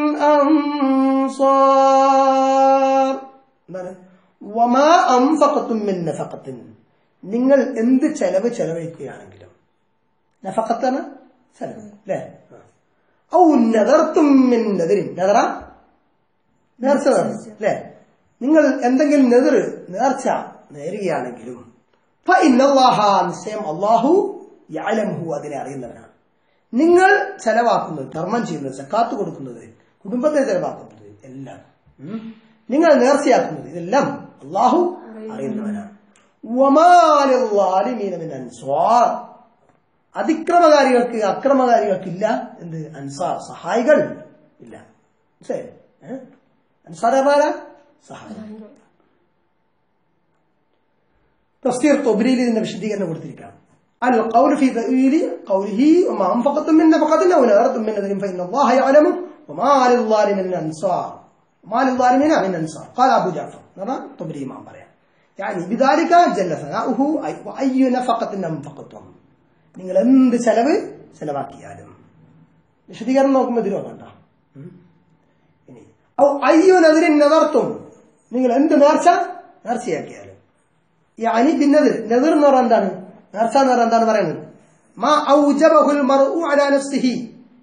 أنصار വമാ അംഫഖത്തും മിൻ നഫഖത്തിൻ നിങ്ങൾ എന്ത് ചെലവ് ചെലവഴിക്കുകയാണെങ്കിലും നഫഖത്താണ് ചെലവ് അല്ലേ ഔ നദർത്തും മിൻ നദരിൻ നദറ നേർച്ച നേർച്ച അല്ലേ നിങ്ങൾ എന്തെങ്കിലും നെതിർ നേർച്ച നേരുകയാണെങ്കിലും ഫഇന്നല്ലാഹ നിശ്ചയം അല്ലാഹു യഅലമുഹു അതിനെ അറിയുന്നവനാണ് നിങ്ങൾ ചെലവാക്കുന്നത് ധർമ്മം ചെയ്യുന്നത് സക്കാത്ത് കൊടുക്കുന്നത് കുടുംബത്തെ ചെലവാക്കുന്നത് എല്ലാം ഉം. നിങ്ങൾ നേർച്ചയാക്കുന്നത് ഇതെല്ലാം അള്ളാഹു അറിയുന്നവനാണ് വമാലിദ്വാലിമീന മിൻ അൻസ്വാർ. അതിക്രമകാരികൾക്ക് അക്രമകാരികൾക്കില്ല എന്ത് അൻസാർ സഹായികൾ ഇല്ല മനസ്സിലായോ? ഏ? അൻസാർ പറഞ്ഞാൽ സഹായികൾ തഫ്സീർ തൊബ്രിയിൽ ഇതിന്റെ വിശദീകരണം കൊടുത്തിരിക്കുകയാണ് القول في تأويل قوله وما أنفقتم من نفقة أو نذرتم من نذر فإن الله يعلم وما للظالمين من أنصار وما للظالمين من أنصار قال أبو جعفر نرى طبري ما പറയാം يعني بذلك جل ثناؤه أي- وأي نفقة أنفقتم നിങ്ങൾ എന്ത് ചെലവ് ചെലവാക്കിയാലും വിശദീകരണം നോക്കുമ്പോൾ ഇതിലോ വേണ്ട ഉം. ഇനി ഔ അയ്യോ നദിരിൻ നദർത്തും നിങ്ങൾ എന്ത് നേർച്ച നേർച്ചയാക്കിയാലും യാനി പിന്നത് നെതിർ എന്ന് പറഞ്ഞാൽ എന്താണ് നേർച്ച എന്ന് പറഞ്ഞാൽ എന്താണ് പറയുന്നത് മാ ഔജബഹുൽ മർഉ അലാ നഫ്സിഹി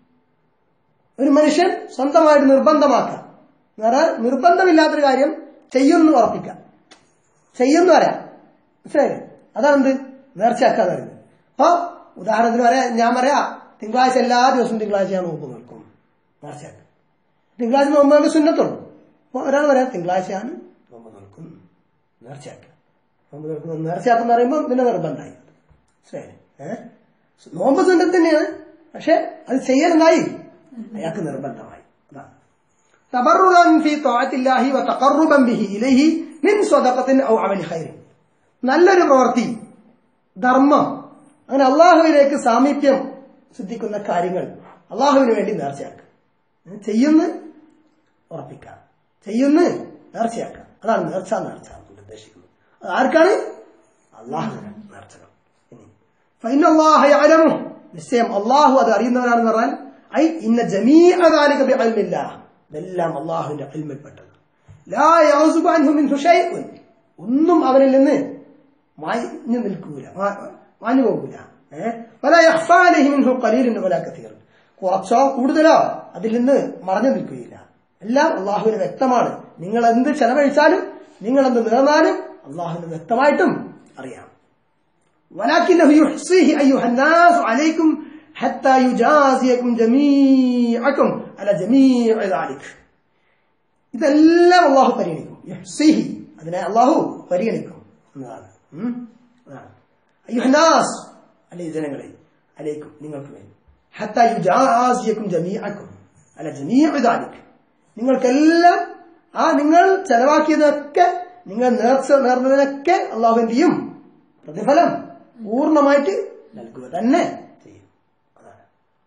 ഒരു മനുഷ്യൻ സ്വന്തമായിട്ട് നിർബന്ധമാക്കുക എന്ന് പറഞ്ഞാൽ നിർബന്ധമില്ലാത്തൊരു കാര്യം ചെയ്യുമെന്ന് ഉറപ്പിക്കുക ചെയ്യുമെന്ന് പറയാം മനസ്സിലായില്ലേ അതാണ് എന്ത് നേർച്ചയാക്കുക എന്ന് പറയുന്നത് അപ്പൊ ഉദാഹരണത്തിന് പറയാം ഞാൻ പറയാം തിങ്കളാഴ്ച എല്ലാ ദിവസവും തിങ്കളാഴ്ച ഞാൻ നോമ്പ് നിൽക്കും നേർച്ചയാക്കുക തിങ്കളാഴ്ച നോമ്പ് നമുക്ക് സുന്നത്തുള്ളൂ അപ്പൊ ഒരാൾ പറയാം തിങ്കളാഴ്ചയാണ് നോമ്പ് നിൽക്കും നേർച്ചയാക്കുക നോമ്പ് നിൽക്കുന്നത് നേർച്ചയാക്കെന്ന് പറയുമ്പോൾ പിന്നെ നിർബന്ധമായി ശരി ഏഹ് നോമ്പ് സുന്നത്ത് തന്നെയാണ് പക്ഷെ അത് ചെയ്യലെന്നായി അയാൾക്ക് നിർബന്ധമായി അതാണ് تبررا في طاعة الله وتقربا به إليه من صدقة أو عمل خير നല്ലൊരു പ്രവൃത്തി ധർമ്മം അങ്ങനെ അള്ളാഹുവിലേക്ക് സാമീപ്യം സിദ്ധിക്കുന്ന കാര്യങ്ങൾ അള്ളാഹുവിന് വേണ്ടി നേർച്ചയാക്കുക ഏ, ചെയ്യുന്ന ഉറപ്പിക്കുക ചെയ്യുന്ന നേർച്ചയാക്കുക അതാണ് നേർച്ച നേർച്ച കൊണ്ട് ഉദ്ദേശിക്കുന്നത് അത് ആർക്കാണ് അള്ളാഹുവിന് നേർച്ചകൾ ഇനി فإن الله يعلمه നിശ്ചയം അള്ളാഹു അത് അറിയുന്നവരാണെന്ന് പറഞ്ഞാൽ ഐ ഇന്ന ജമീഅദാലിക ബിഇൽമില്ലാ ഇതെല്ലാം അള്ളാഹുവിന്റെ ഇൽമിൽപ്പെട്ടത് ലാ യഅസുബു അൻഹു മിൻഹു ഷൈഉൻ ഒന്നും അവനിൽ നിന്ന് മാഞ്ഞു നിൽക്കൂല മാ- മാഞ്ഞു പോകൂല ഏഹ് വല യഖ്ഫാ അലൈഹി മിൻഹു ഖലീലുൻ വലാ കസീർ കുറച്ചോ കൂടുതലോ അതിൽ നിന്ന് മറഞ്ഞു നിൽക്കുകയില്ല എല്ലാം അള്ളാഹുവിന് വ്യക്തമാണ് നിങ്ങൾ എന്ത് ചെലവഴിച്ചാലും നിങ്ങൾ എന്ത് നേർന്നാലും അള്ളാഹുവിന് വ്യക്തമായിട്ടും അറിയാം ولكنه يحصيه أيها الناس عليكم حتى يجازيكم جميعكم على جميع ذلك ഇതെല്ലാം അള്ളാഹു പരിഗണിക്കും യഹ്സിഹി അതിനെ അള്ളാഹു പരിഗണിക്കും എന്നതാണ് ഉം? അതാണ് അയ്യുഹനാസ് അല്ലെ ജനങ്ങളെ അലേക്കും നിങ്ങൾക്ക് വേണ്ടി ഹത്ത യുജാസിയക്കും ജമീഅക്കും അല്ല ജമീഅദാലിക് നിങ്ങൾക്കെല്ലാം ആ നിങ്ങൾ ചെലവാക്കിയതൊക്കെ നിങ്ങൾ നേർച്ച നേർന്നതിനൊക്കെ അള്ളാഹു എന്ത് ചെയ്യും പ്രതിഫലം പൂർണ്ണമായിട്ട് നൽകുക തന്നെ ചെയ്യും അതാണ്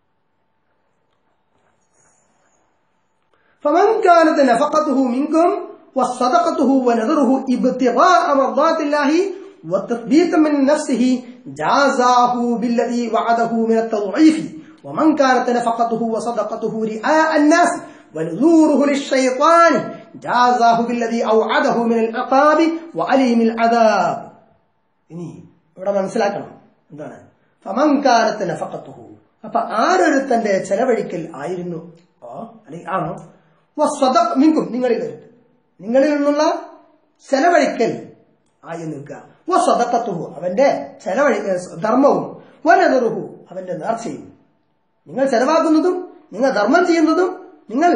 فمن كانت نفقته منكم وصدقته ونذره ابتغاء مرضات الله وتثبيتا من نفسه جازاه بالذي وعده من التضعيف ومن كانت نفقته وصدقته رئاء الناس ونذوره للشيطان جازاه بالذي أوعده من العقاب وأليم العذاب ഇനി ഇവിടെ മനസ്സിലാക്കണം എന്താണ് ഫമൻകാലത്ത് നഫക്കത്തുഹു അപ്പൊ ആരൊരുത്തന്റെ ചെലവഴിക്കൽ ആയിരുന്നു ഓ അല്ലെങ്കിൽ ആണോ വസ്വത മിങ്കും നിങ്ങളിൽ വരുത്ത് നിങ്ങളിൽ നിന്നുള്ള ചെലവഴിക്കൽ ആയി നിൽക്കുക വസ്വതക്കത്തുഹു അവന്റെ ചെലവഴി ധർമ്മവും വനതുറുഹു അവന്റെ നേർച്ചയും നിങ്ങൾ ചെലവാക്കുന്നതും നിങ്ങൾ ധർമ്മം ചെയ്യുന്നതും നിങ്ങൾ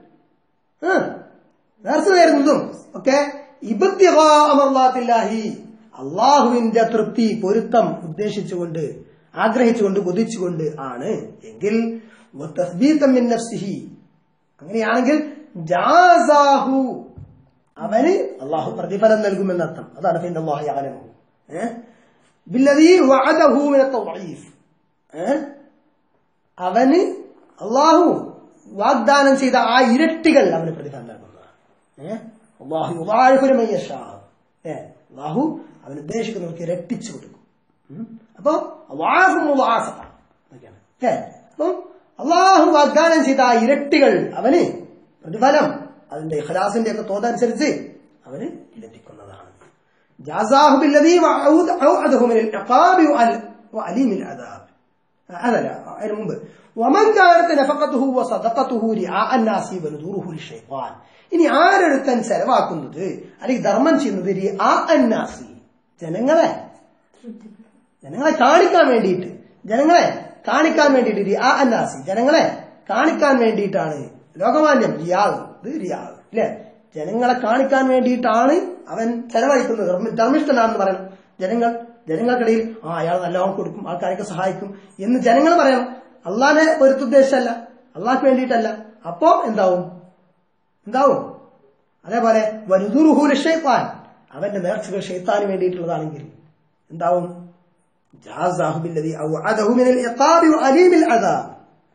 ആ, നേർച്ച നേരുന്നതും ഒക്കെ ഇബദ്യവാമർലാത്തില്ലാഹി അള്ളാഹുവിന്റെ തൃപ്തി പൊരുത്തം ഉദ്ദേശിച്ചുകൊണ്ട് ആഗ്രഹിച്ചുകൊണ്ട് കൊതിച്ചുകൊണ്ട് ആണ് എങ്കിൽ വതസ്ബീതം മിൻ നഫ്സിഹി അങ്ങനെയാണെങ്കിൽ ജാസാഹു അവന് അള്ളാഹു പ്രതിഫലം നൽകുമെന്നർത്ഥം അതാണ് പിന്നെ അള്ളാഹു യഅലമു ഏഹ് ബില്ലദീ വഅദഹു മിന തദ്ഈഫ് ഏഹ് അവന് അള്ളാഹു വാഗ്ദാനം ചെയ്ത ആ ഇരട്ടികൾ അവന് പ്രതിഫലം നൽകുന്നതാണ് ഏഹ് അള്ളാഹു യുദാഇഫു മൻ യശാ ഏഹ് അള്ളാഹു അവൻ ഉദ്ദേശിക്കുന്നവർക്ക് ഇരട്ടിച്ചു കൊടുക്കും ഉം. അപ്പൊ അള്ളാഹു മുദാഅഫ എന്നൊക്കെയാണ് ഏഹ് അപ്പം അള്ളാഹു വാഗ്ദാനം ചെയ്ത ആ ഇരട്ടികൾ അവന് പ്രതിഫലം അതിന്റെ ഇഖലാസിന്റെ ഒക്കെ തോതനുസരിച്ച് അവന് ലഭിക്കുന്നതാണ് ജാസാഹു ബില്ലദീ വഅദഹു മിനൽ ഇഖാബി വഅൽ- വഅലീമിൽ അദാബ് അതല്ല അതിന് മുമ്പ് വമൻ കാലത്ത് നഫക്കത്തുഹു വസദഖത്തുഹു റിആഅ അന്നാസി വനുദൂറുഹു ലിശൈത്താൻ ഇനി ആരെടുത്തൻ ചെലവാക്കുന്നത് അല്ലെങ്കിൽ ധർമ്മം ചെയ്യുന്നത് റിആഅ അന്നാസി ജനങ്ങളെ ജനങ്ങളെ കാണിക്കാൻ വേണ്ടിയിട്ട് ജനങ്ങളെ കാണിക്കാൻ വേണ്ടിയിട്ട് റിആഅ അന്നാസി ജനങ്ങളെ കാണിക്കാൻ വേണ്ടിയിട്ടാണ് ലോകമാന്യം റിയാവ് ഇത് റിയാവ് അല്ലെ ജനങ്ങളെ കാണിക്കാൻ വേണ്ടിയിട്ടാണ് അവൻ ചെലവഴിക്കുന്നത് ധർമ്മ- ധർമ്മിഷ്ഠനാണെന്ന് പറയണം ജനങ്ങൾ ജനങ്ങൾക്കിടയിൽ ആ അയാൾ നല്ലോണം കൊടുക്കും ആൾക്കാരൊക്കെ സഹായിക്കും എന്ന് ജനങ്ങൾ പറയണം അള്ളാനെ പൊരുത്തുദ്ദേശമല്ല അള്ളാഹ്ക്ക് വേണ്ടിയിട്ടല്ല അപ്പോ എന്താവും എന്താവും അതേപോലെ വനുദുറുഹൂല ഷെയ്ത്താൻ അവന്റെ നേർച്ചകൾ ഷെയ്ത്താന് വേണ്ടിയിട്ടുള്ളതാണെങ്കിൽ എന്താവും ജാസാഹു ബില്ലദീ ഔഅദഹു മിനൽ ഇഖാബി വഅലീമിൽ അദാബ്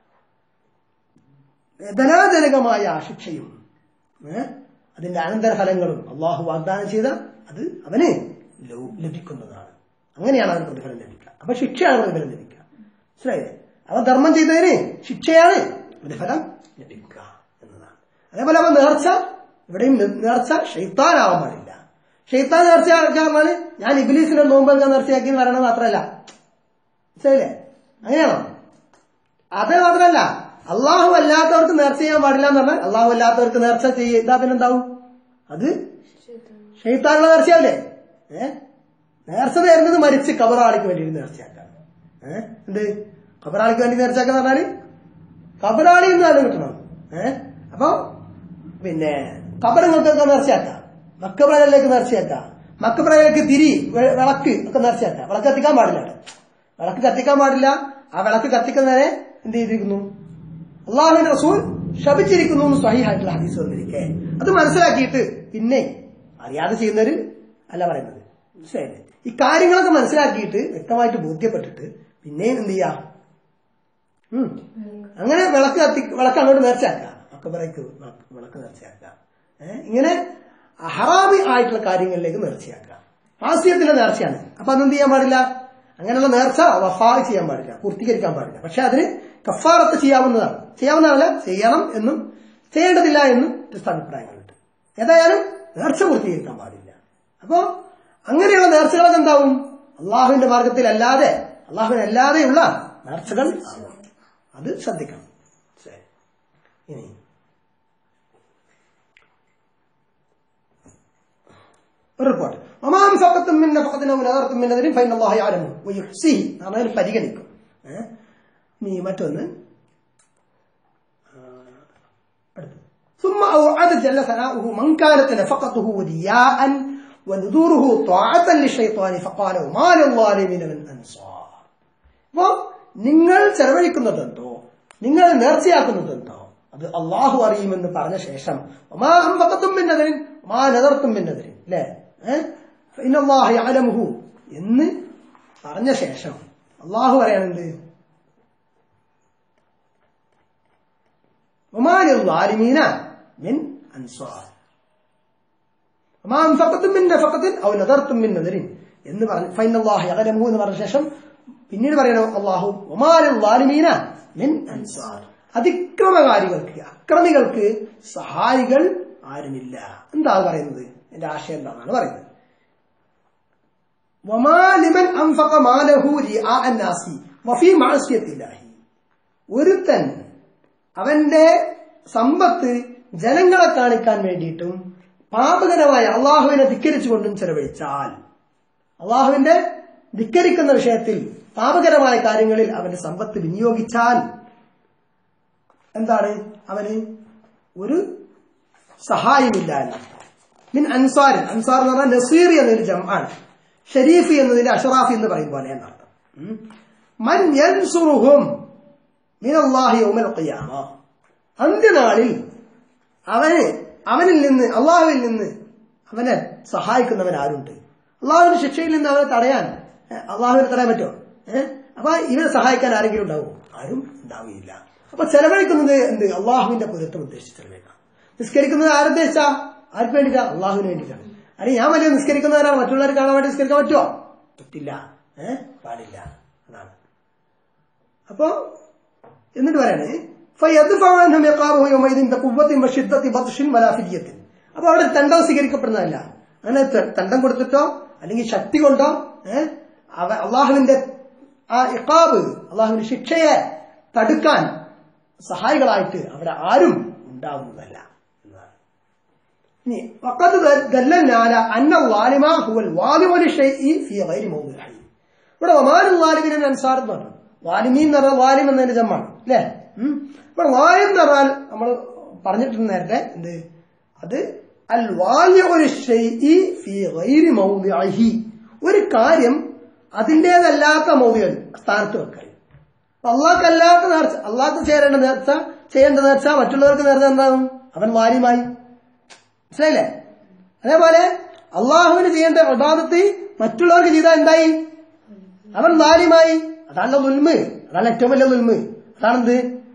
വേദനാജനകമായ ആ ശിക്ഷയും ഏ? അതിന്റെ അനന്തരഫലങ്ങളും അള്ളാഹു വാഗ്ദാനം ചെയ്ത അത് അവന് ലോ- ലഭിക്കുന്നതാണ് അങ്ങനെയാണ് അവന് പ്രതിഫലം ലഭിക്കുക അപ്പൊ ശിക്ഷയാണ് പ്രതിഫലം ലഭിക്കുക മനസ്സിലായില്ലേ അവൻ ധർമ്മം ചെയ്തതിന് ശിക്ഷയാണ് പ്രതിഫലം ലഭിക്കുക എന്നതാണ് അതേപോലെ അവൻ നേർച്ച ഇവിടെയും നെ- നേർച്ച ഷെയ്ത്താനാവാൻ പാടില്ല ഷെയ്ത്താൻ നേർച്ചയാക്കാറാണ് ഞാൻ ഇബിലീസിന്റെ നോമ്പ് ഞാൻ നേർച്ചയാക്കി പറയണത് മാത്രമല്ല മനസ്സിലായില്ലേ അങ്ങനെയാണോ അത് മാത്രമല്ല അള്ളാഹു അല്ലാത്തവർക്ക് നേർച്ച ചെയ്യാൻ പാടില്ല എന്ന് പറഞ്ഞാൽ അള്ളാഹു അല്ലാത്തവർക്ക് നേർച്ച ചെയ്താ പിന്നെന്താവും അത് ഷെയ്ത്താനുള്ള നേർച്ചയല്ലേ ഏ നേർച്ച നേരുന്നത് മരിച്ച് കബറാളിക്ക് വേണ്ടി നേർച്ചയാക്കാം ഏ എന്ത് കബറാളിക്ക് വേണ്ടി നേർച്ചയാക്കാന്ന് പറഞ്ഞാല് കബറാളി എന്നാണ് കിട്ടണം ഏ അപ്പൊ പിന്നെ കബറങ്ങൾക്കൊക്കെ നേർച്ചയാക്കാം മക്കബ്രയിലേക്ക് നേർച്ചയാക്കാം മക്കബ്രയിലേക്ക് തിരി വെ- വിളക്ക് ഒക്കെ നേർച്ചയാക്കാം വിളക്ക് കത്തിക്കാൻ പാടില്ല അവിടെ. വിളക്ക് കത്തിക്കാൻ പാടില്ല ആ വിളക്ക് കത്തിക്കുന്നതിനെ എന്ത് ചെയ്തിരിക്കുന്നു അള്ളാഹുവിന്റെ റസൂൽ ശപിച്ചിരിക്കുന്നു എന്ന് സ്വഹീഹായിട്ടുള്ള ഹദീസ് വന്നിരിക്കെ അത് മനസ്സിലാക്കിയിട്ട് പിന്നെ അറിയാതെ ചെയ്യുന്നവര് അല്ല പറയുന്നത് മനസ്സിലായില്ലേ ഈ കാര്യങ്ങളൊക്കെ മനസ്സിലാക്കിയിട്ട് വ്യക്തമായിട്ട് ബോധ്യപ്പെട്ടിട്ട് പിന്നെയും എന്ത് ചെയ്യാം ഉം. അങ്ങനെ വിളക്ക് കത്തി വിളക്ക് അങ്ങോട്ട് നേർച്ചയാക്കാം അക്കബറയ്ക്ക് വിളക്ക് നേർച്ചയാക്കാം ഏഹ് ഇങ്ങനെ ഹറാമി ആയിട്ടുള്ള കാര്യങ്ങളിലേക്ക് നേർച്ചയാക്കാം ആസ്യത്തിന്റെ നേർച്ചയാണ് അപ്പൊ അതെന്ത് ചെയ്യാൻ പാടില്ല അങ്ങനെയുള്ള നേർച്ച വഫാ ചെയ്യാൻ പാടില്ല പൂർത്തീകരിക്കാൻ പാടില്ല പക്ഷെ അതിന് കഫാറത്ത് ചെയ്യാവുന്നതാണ് ചെയ്യാവുന്നതല്ല ചെയ്യണം എന്നും ചെയ്യേണ്ടതില്ല എന്നും വ്യത്യസ്ത അഭിപ്രായങ്ങളുണ്ട് ഏതായാലും നേർച്ച പൂർത്തീകരിക്കാൻ പാടില്ല അപ്പോ അങ്ങനെയുള്ള നേർച്ചകളൊക്കെ എന്താവും അള്ളാഹുവിന്റെ മാർഗത്തിൽ അല്ലാതെ അള്ളാഹുവിനല്ലാതെയുള്ള നേർച്ചകൾ ആകും അത് ശ്രദ്ധിക്കണം ശരി. ഇനി ഒരു റിപ്പോർട്ട് ഒമാം ഫക്കത്തും മിന്ന ഫക്കത്തിനോ നദർത്തും മിന്നതിനും ഫൈൻ അള്ളാഹു യാലമു വയുഹ്സിഹി എന്നതിൽ പരിഗണിക്കും ഏ? ഇനി മറ്റൊന്ന് ആ, അടുത്തത് ثم أوعد جل ثناؤه من كانت نفقته رياء ونذوره طاعة للشيطان فقال وما للظالمين من أنصار അപ്പോ നിങ്ങൾ ചെലവഴിക്കുന്നതെന്തോ നിങ്ങൾ നേർച്ചയാക്കുന്നതെന്തോ അത് അള്ളാഹു അറിയുമെന്ന് പറഞ്ഞ ശേഷം ഒമാ അമ്പക്കത്തും പിന്നതിന് ഒമാ നദർത്തും പിന്നതിന് അല്ലേ ഏഹ് യാലമുഹു എന്ന് പറഞ്ഞ ശേഷം അള്ളാഹു പറയാനെന്ത് ഒമാലിമീന മിൻ അൻസ്വാർ ഒമാ അൻഫഖത്തും മിൻ നഫഖത്തിൻ ഔ നദർത്തും മിൻ നദരിൻ എന്ന് പറഞ്ഞു ഫൈനല്ലാഹു യഅലമു എന്ന് പറഞ്ഞ ശേഷം പിന്നീട് പറയണോ അള്ളാഹു ഒമാലിൽ വാലിമീന മിൻ അൻസാർ അതിക്രമകാരികൾക്ക് അക്രമികൾക്ക് സഹായികൾ ആരുമില്ല എന്താ പറയുന്നത് എന്റെ ആശയം എന്താണെന്നാണ് പറയുന്നത് وما لمن أنفق ماله رئاء الناس وفي معصية الله ഒരുത്തൻ അവന്റെ സമ്പത്ത് ജനങ്ങളെ കാണിക്കാൻ വേണ്ടിയിട്ടും പാപകരമായ അള്ളാഹുവിനെ ധിക്കരിച്ചുകൊണ്ടും ചെലവഴിച്ചാൽ അള്ളാഹുവിന്റെ ധിക്കരിക്കുന്ന വിഷയത്തിൽ പാപകരമായ കാര്യങ്ങളിൽ അവന്റെ സമ്പത്ത് വിനിയോഗിച്ചാൽ എന്താണ് അവന് ഒരു സഹായമില്ല എന്നർത്ഥം മിൻ അൻസാർ അൻസാർ എന്ന് പറഞ്ഞാൽ നസീർ എന്നൊരു ജമാണ് ഷരീഫ് എന്നതിന്റെ അഷറാഫ് എന്ന് പറയും പോലെ എന്നർത്ഥം ഉം. മൻ യൻസുറുഹും മിനല്ലാഹി യൗമൽ ഖിയാമ അന്ത്യനാളിൽ അവന് അവനിൽ നിന്ന് അള്ളാഹുവിൽ നിന്ന് അവനെ സഹായിക്കുന്നവൻ ആരുണ്ട് അള്ളാഹുവിന്റെ ശിക്ഷയിൽ നിന്ന് അവനെ തടയാൻ ഏഹ്, അള്ളാഹുവിനെ തടയാൻ പറ്റുമോ ഏഹ് അപ്പൊ ഇവനെ സഹായിക്കാൻ ആരെങ്കിലും ഉണ്ടാവും ആരും ഉണ്ടാവുകയില്ല അപ്പൊ ചെലവഴിക്കുന്നത് എന്ത് അള്ളാഹുവിന്റെ പുതത്വം ഉദ്ദേശിച്ച് ചെലവഴിക്കാം നിസ്കരിക്കുന്നത് ആരുദ്ദേശിച്ചാ ആർക്ക് വേണ്ടിയിട്ടാ അള്ളാഹുവിന് വേണ്ടിയിട്ടാണ് അല്ലെ ഞാൻ വലിയ നിസ്കരിക്കുന്നവരാണ് മറ്റുള്ളവർ കാണാൻ വേണ്ടി നിസ്കരിക്കാൻ പറ്റുമോ പറ്റില്ല ഏഹ് പാടില്ല അതാണ് അപ്പോ എന്നിട്ട് പറയണേ فيدفع عنهم عقابه يومئذ بقوة وشدة بطش ولا فدية അപ്പൊ അവിടെ തണ്ടം സ്വീകരിക്കപ്പെടുന്നതല്ല അങ്ങനെ ത- തണ്ടം കൊടുത്തിട്ടോ അല്ലെങ്കിൽ ശക്തി കൊണ്ടോ ഏഹ് അവ അള്ളാഹുവിന്റെ ആ ഇക്കാബ് അള്ളാഹുവിന്റെ ശിക്ഷയെ തടുക്കാൻ സഹായികളായിട്ട് അവിടെ ആരും ഉണ്ടാവുന്നതല്ല എന്നതാണ് ഇനി വഖദ് ദല്ലൽനാ അലാ അന്ന الظالم هو الظالم للشيء في غير موضعه ഇവിടെ ഒമാനും വാലിമിനെ അൻസാർ എന്ന് പറഞ്ഞു വാലിമീൻ എന്ന് പറഞ്ഞാൽ വാലിം എന്നതിന്റെ ജമ്മാണ് അല്ലേ ഉം. ഇവിടെ വാലിം എന്ന് പറഞ്ഞാൽ നമ്മൾ പറഞ്ഞിട്ടുണ്ട് നേരത്തെ എന്ത് അത് അൽ വാലിഉൽ ശൈഇ ഫീ ഗൈരി മൗദിഇഹി ഒരു കാര്യം അതിൻ്റെതല്ലാത്ത മൗദികൾ സ്ഥാനത്ത് വെക്കൽ അപ്പൊ അള്ളാഹ്ക്കല്ലാത്ത നേർച്ച അള്ളാഹ്ക്ക് ചേരേണ്ട നേർച്ച ചെയ്യേണ്ട നേർച്ച മറ്റുള്ളവർക്ക് നേർച്ച എന്താകും അവൻ വാലിമായി മനസ്സിലായില്ലേ അതേപോലെ അള്ളാഹുവിന് ചെയ്യേണ്ട പ്രഭാതത്ത് മറ്റുള്ളവർക്ക് ചെയ്താൽ എന്തായി അവൻ വാലിമായി അതാണ് നുൽമ് അതാണ് ഏറ്റവും വലിയ നുൽമ് അതാണെന്ത്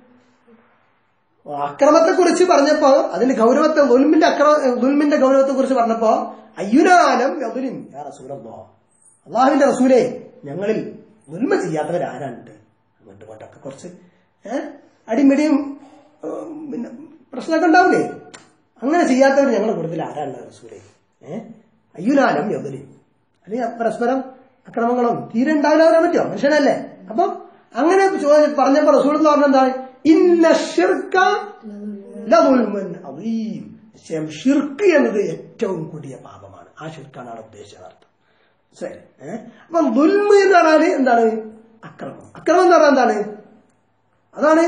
അക്രമത്തെ കുറിച്ച് പറഞ്ഞപ്പോ അതിന്റെ ഗൗരവത്തെ നുൽമിന്റെ അക്രമ നുൽമിന്റെ ഗൗരവത്തെ കുറിച്ച് പറഞ്ഞപ്പോ അയ്യുനാലം യദുലിൻ യാ റസൂലല്ലാഹ് അള്ളാഹുവിന്റെ റസൂലേ ഞങ്ങളിൽ നുൽമ ചെയ്യാത്തവരാരാണ്ട് അങ്ങോട്ട് ഇങ്ങോട്ടൊക്കെ കുറച്ച് ഏഹ് അടിമിടിയും ഏഹ്, പിന്നെ പ്രശ്നമൊക്കെ ഉണ്ടാവില്ലേ അങ്ങനെ ചെയ്യാത്തവർ ഞങ്ങളുടെ കൂടുതൽ ആരാണ് റസൂലേ ഏഹ് അയ്യുനാലം യദുലിൻ അല്ലെങ്കിൽ പരസ്പരം അക്രമങ്ങളും തീരെ ഉണ്ടാവില്ല പറയാൻ പറ്റുമോ മനുഷ്യനല്ലേ അപ്പൊ അങ്ങനെ ചോദി പറഞ്ഞപ്പോ റസൂൽ എന്ന് പറഞ്ഞ എന്താണ് ഇന്ന ഷിർക്ക ലദുൽമുൻ അദീം. നിശ്ചയം ഷിർക്ക് എന്നത് ഏറ്റവും കൂടിയ പാപമാണ് ആ ഷിർക്കാണ് അവിടെ ഉദ്ദേശിച്ചത് അർത്ഥം ശരി ഏഹ് അപ്പൊ ദുൽമ എന്ന് പറഞ്ഞാല് എന്താണ് അക്രമം അക്രമം എന്ന് പറഞ്ഞാൽ എന്താണ് അതാണ്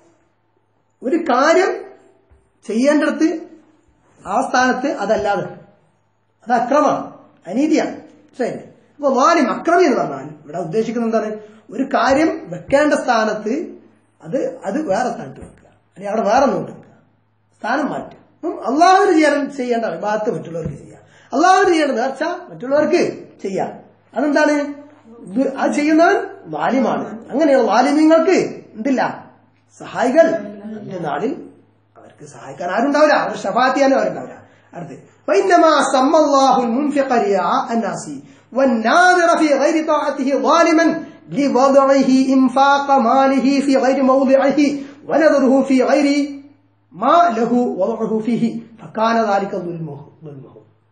ഒരു കാര്യം ചെയ്യേണ്ടടുത്ത് ആ സ്ഥാനത്ത് അതല്ലാതെ അത് അക്രമമാണ് അനീതിയാണ് ശരി അപ്പൊ വാലിം അക്രമി എന്ന് പറഞ്ഞാൽ ഇവിടെ ഉദ്ദേശിക്കുന്നത് എന്താണ് ഒരു കാര്യം വെക്കേണ്ട സ്ഥാനത്ത് അത് അത് വേറെ സ്ഥാനത്ത് വെക്കുക അല്ലെങ്കിൽ അവിടെ വേറെ ഒന്നും വെക്കുക സ്ഥാനം മാറ്റുക അപ്പം അള്ളാഹുവിന് ചെയ്യാൻ ചെയ്യേണ്ട വിഭാഗത്ത് മറ്റുള്ളവർക്ക് ചെയ്യാം അള്ളാഹുവിന് ചെയ്യേണ്ട നേർച്ച മറ്റുള്ളവർക്ക് ചെയ്യാം അതെന്താണ് ഇത് അത് ചെയ്യുന്നവൻ വാലിമാണ് അങ്ങനെയുള്ള വാലിമ്യങ്ങൾക്ക് എന്തില്ല സഹായികൾ അന്ത്യ നാളിൽ അവർക്ക് സഹായിക്കാൻ ആരുണ്ടാവില്ല അവർ ഷഫാത്ത് ചെയ്യാനും അവരുണ്ടാവില്ല അടുത്ത് وإنما سمى الله المنفق رياء الناس والناظر في غير طاعته ظالما لوضعه إنفاق ماله في غير موضعه ونظره في غير ما له وضعه فيه فكان ذلك ظلمه ظلمه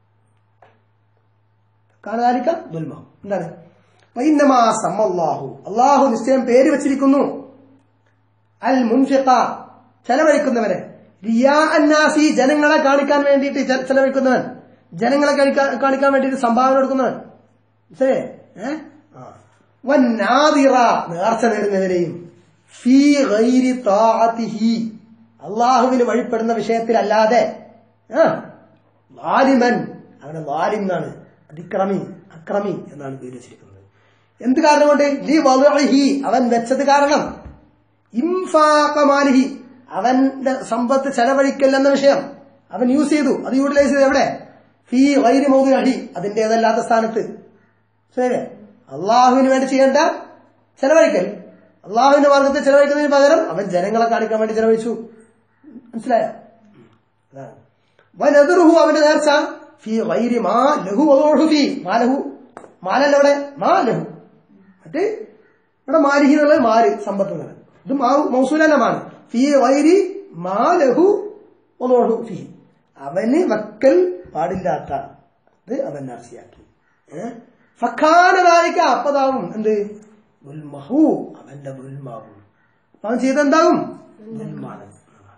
فكان ذلك ظلمه എന്താണ് وإنما سمى الله അള്ളാഹു നിശ്ചയം പേര് വെച്ചിരിക്കുന്നു അൽ മുൻഫിഖ ചെലവഴിക്കുന്നവരെ റിയാ അന്നാസി ജനങ്ങളെ കാണിക്കാൻ വേണ്ടിയിട്ട് ചെ- ചെലവഴിക്കുന്നവൻ ജനങ്ങളെ കാണിക്കാൻ കാണിക്കാൻ വേണ്ടിയിട്ട് സംഭാവന കൊടുക്കുന്നവൻ ശരി ഏഹ് വന്നാദിറ നേർച്ച നേടുന്നവരെയും ഫീ ഗൈരി താഅതിഹി അള്ളാഹുവിന് വഴിപ്പെടുന്ന വിഷയത്തിലല്ലാതെ ആ, ലാലിമൻ അവനെ ലാലിം എന്നാണ് അതിക്രമി അക്രമി എന്നാണ് പേര് വെച്ചിരിക്കുന്നത് എന്ത് കാരണം കൊണ്ട് ലി വളുഇഹി അവൻ വെച്ചത് കാരണം ഇംഫാഖമാലിഹി അവന്റെ സമ്പത്ത് ചെലവഴിക്കൽ എന്ന വിഷയം അവൻ യൂസ് ചെയ്തു അത് യൂട്ടിലൈസ് ചെയ്ത് എവിടെ ഫീ വൈരി മൗദി അതിൻ്റെതല്ലാത്ത സ്ഥാനത്ത് ശരി അള്ളാഹുവിന് വേണ്ടി ചെയ്യേണ്ട ചെലവഴിക്കൽ അള്ളാഹുവിന്റെ മാർഗത്തിൽ ചെലവഴിക്കുന്നതിന് പകരം അവൻ ജനങ്ങളെ കാണിക്കാൻ വേണ്ടി ചെലവഴിച്ചു മനസ്സിലായോ അതാണ് വനദുറുഹു അവന്റെ നേർച്ച ഫീ ഗൈരി മാ ലഹു വദൂഹു ഫീ മാ ലഹു മാലല്ല ഇവിടെ മാ ലഹു മറ്റ് ഇവിടെ മാലിഹി എന്നുള്ളത് മാല് സമ്പത്ത് എന്നാണ് ഇത് മാ- മൗസൂലനമാണ് ഫീ വൈരി മാലഹു ഒന്നോടു ഫീ അവന് വക്കൽ പാടില്ലാത്ത ഇത് അവൻ നാസിയാക്കി ഫഖാനതായിക്ക അപ്പതാവും എന്ത് ഉൽമഹു അവന്റെ ഉൽമാവും അപ്പൊ അവൻ ചെയ്തെന്താവും ഉൽമാണ്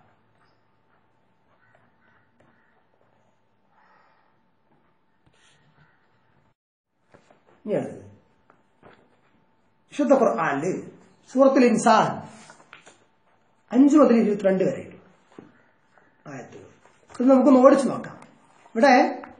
ഇനി അടുത്തത് വിശുദ്ധ ഖുർആനില് സൂറത്തുൽ ഇൻസാൻ അഞ്ച് മുതൽ ഇരുപത്തിരണ്ട് വരെ ആയത്തുകൾ ഇത് നമുക്കൊന്ന് ഓടിച്ചു നോക്കാം ഇവിടെ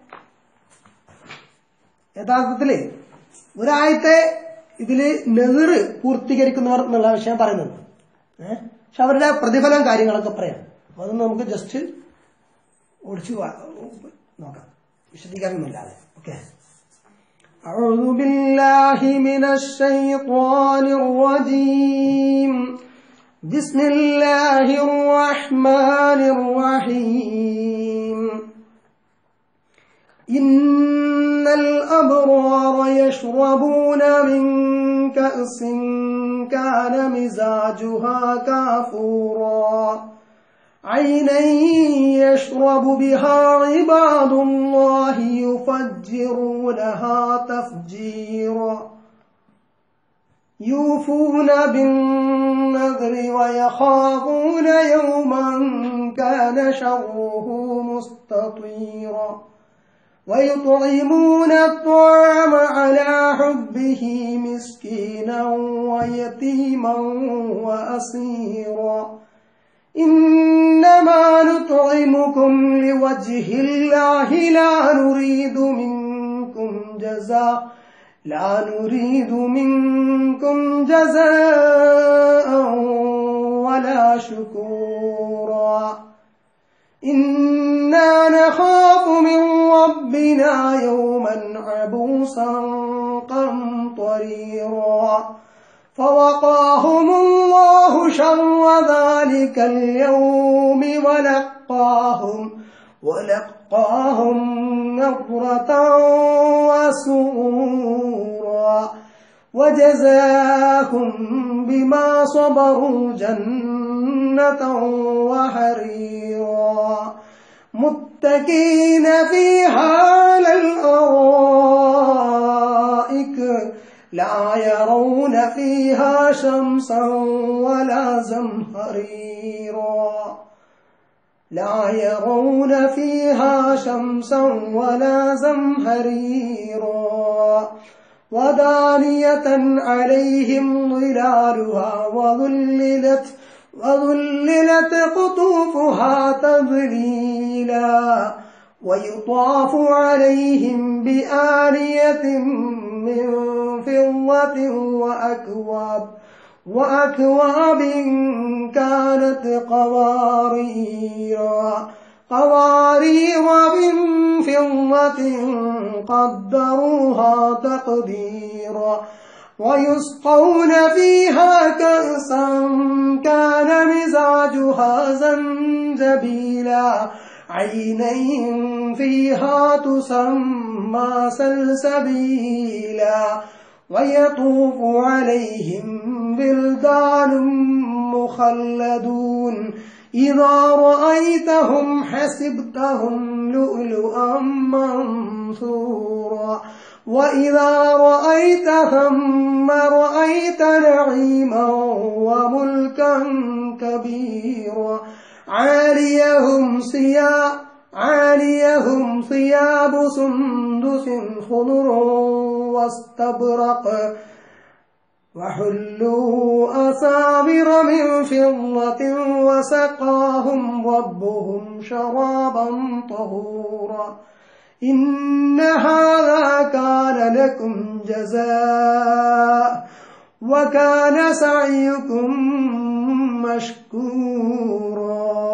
യഥാർത്ഥത്തില് ഒരായത്തെ ഇതില് നെതിറ് പൂർത്തീകരിക്കുന്നവർ എന്നുള്ള വിഷയം പറയുന്നുണ്ട് ഏഹ് പക്ഷെ അവരുടെ പ്രതിഫലം കാര്യങ്ങളൊക്കെ പറയാം അപ്പൊ അതൊന്ന് നമുക്ക് ജസ്റ്റ് ഓടിച്ചു വാ- നോക്കാം വിശദീകരണമില്ലാതെ ഓക്കെ أعوذ بالله من الشيطان الرجيم بسم الله الرحمن الرحيم إن الأبرار يشربون من كأس كان مزاجها كافورا عينا يشرب بها عباد الله يفجرونها تفجيرا يوفون بالنذر ويخافون يوما كان شره مستطيرا ويطعمون الطعام على حبه مسكينا ويتيما وأسيرا إنما نطعمكم لوجه الله لا نريد منكم جزاء لا نريد منكم جزاء ولا شكورا إنا نخاف من ربنا يوما عبوسا قمطريرا فوقاهم الله شر ذلك اليوم ولقاهم ولقاهم نظرة وسرورا وجزاهم بما صبروا جنة وحريرا متكين فيها على الأرائك لا يرون فيها شمسا ولا زمهريرا لا يرون فيها شمسا ولا زمهريرا ودانية عليهم ظلالها وظللت وظللت قطوفها تذليلا ويطاف عليهم بآنية من فضة وأكواب وأكواب كانت قواريرا قوارير من فضة قدروها تقديرا ويسقون فيها كأسا كان مزاجها زنجبيلا عينين فيها تسمى سلسبيلا ويطوف عليهم بلدان مخلدون إذا رأيتهم حسبتهم لؤلؤا منثورا وإذا رأيت ثم رأيت نعيما وملكا كبيرا عاليهم ثياب عاليهم ثياب سندس خضر واستبرق وحلوا أساور من فضة وسقاهم ربهم شرابا طهورا إن هذا كان لكم جزاء وكان سعيكم مشكورا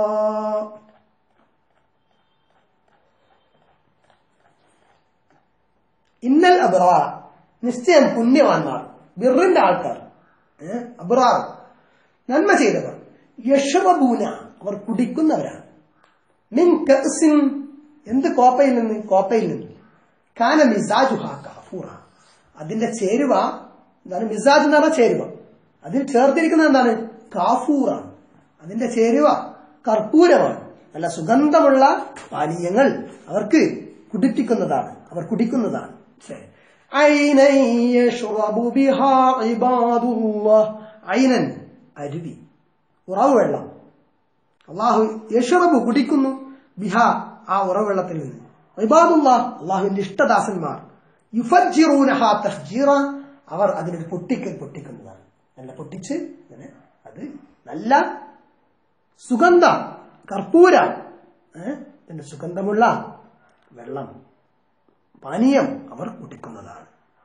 ഇന്നൽ അബ്റാർ നിശ്ചയം പുണ്യവാന്മാർ ബിറിന്റെ ആൾക്കാർ ഏഹ് അബ്റാർ നന്മ ചെയ്തവർ യഷറബൂന അവർ കുടിക്കുന്നവരാണ് മിൻ കഅസിൻ എന്ത് കോപ്പയിൽ നിന്ന് കോപ്പയിൽ നിന്ന് കാന മിസാജുഹ കാഫൂറ അതിന്റെ ചേരുവ എന്താണ് മിസാജ് എന്ന് പറഞ്ഞ ചേരുവ അതിൽ ചേർത്തിരിക്കുന്നത് എന്താണ് കാഫൂറാണ് അതിന്റെ ചേരുവ കർപ്പൂരമാണ് നല്ല സുഗന്ധമുള്ള പാനീയങ്ങൾ അവർക്ക് കുടിപ്പിക്കുന്നതാണ് അവർ കുടിക്കുന്നതാണ് ശരി. ഐനൻ യശ്റബു ബിഹാ ഇബാദുല്ലാഹ്. ഐനൻ അരുവി ഉറവ് വെള്ളം അള്ളാഹു യഷറബു കുടിക്കുന്നു ബിഹ ആ ഉറവെള്ളത്തിൽ നിന്ന് ഇബാദുല്ലാ അള്ളാഹുവിന്റെ ഇഷ്ടദാസന്മാർ യുഫജ്ജിറൂനഹ തഫ്ജീറ അവർ അതിനൊരു പൊട്ടിക്കൽ പൊട്ടിക്കുന്നതാണ് നല്ല പൊട്ടിച്ച് അങ്ങനെ അത് നല്ല സുഗന്ധ കർപ്പൂര ഏഹ് പിന്നെ സുഗന്ധമുള്ള വെള്ളം പാനീയം അവർ കുടിക്കുന്നതാണ്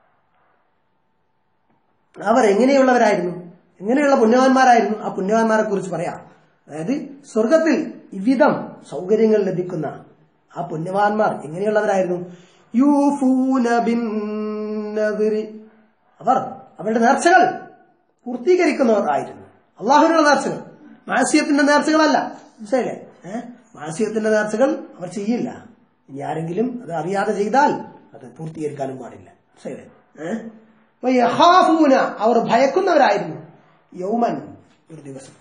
അവർ എങ്ങനെയുള്ളവരായിരുന്നു എങ്ങനെയുള്ള പുണ്യവാന്മാരായിരുന്നു ആ പുണ്യവാന്മാരെ കുറിച്ച് പറയാം അതായത് സ്വർഗത്തിൽ ഇവിധം സൗകര്യങ്ങൾ ലഭിക്കുന്ന ആ പുണ്യവാന്മാർ എങ്ങനെയുള്ളവരായിരുന്നു യൂഫൂന ബിന്നദിരി. അവർ അവരുടെ നേർച്ചകൾ പൂർത്തീകരിക്കുന്നവർ ആയിരുന്നു അള്ളാഹുവിനുള്ള നേർച്ചകൾ മാസിയത്തിന്റെ നേർച്ചകളല്ല മനസ്സിലായില്ലേ ഏഹ് മാസിയത്തിന്റെ നേർച്ചകൾ അവർ ചെയ്യില്ല ഇനി ആരെങ്കിലും അത് അറിയാതെ ചെയ്താൽ അത് പൂർത്തീകരിക്കാനും പാടില്ല മനസ്സിലായില്ലേ ഏഹ് അപ്പൊ യഹാഫൂന അവർ ഭയക്കുന്നവരായിരുന്നു യൗമൻ ഒരു ദിവസത്തെ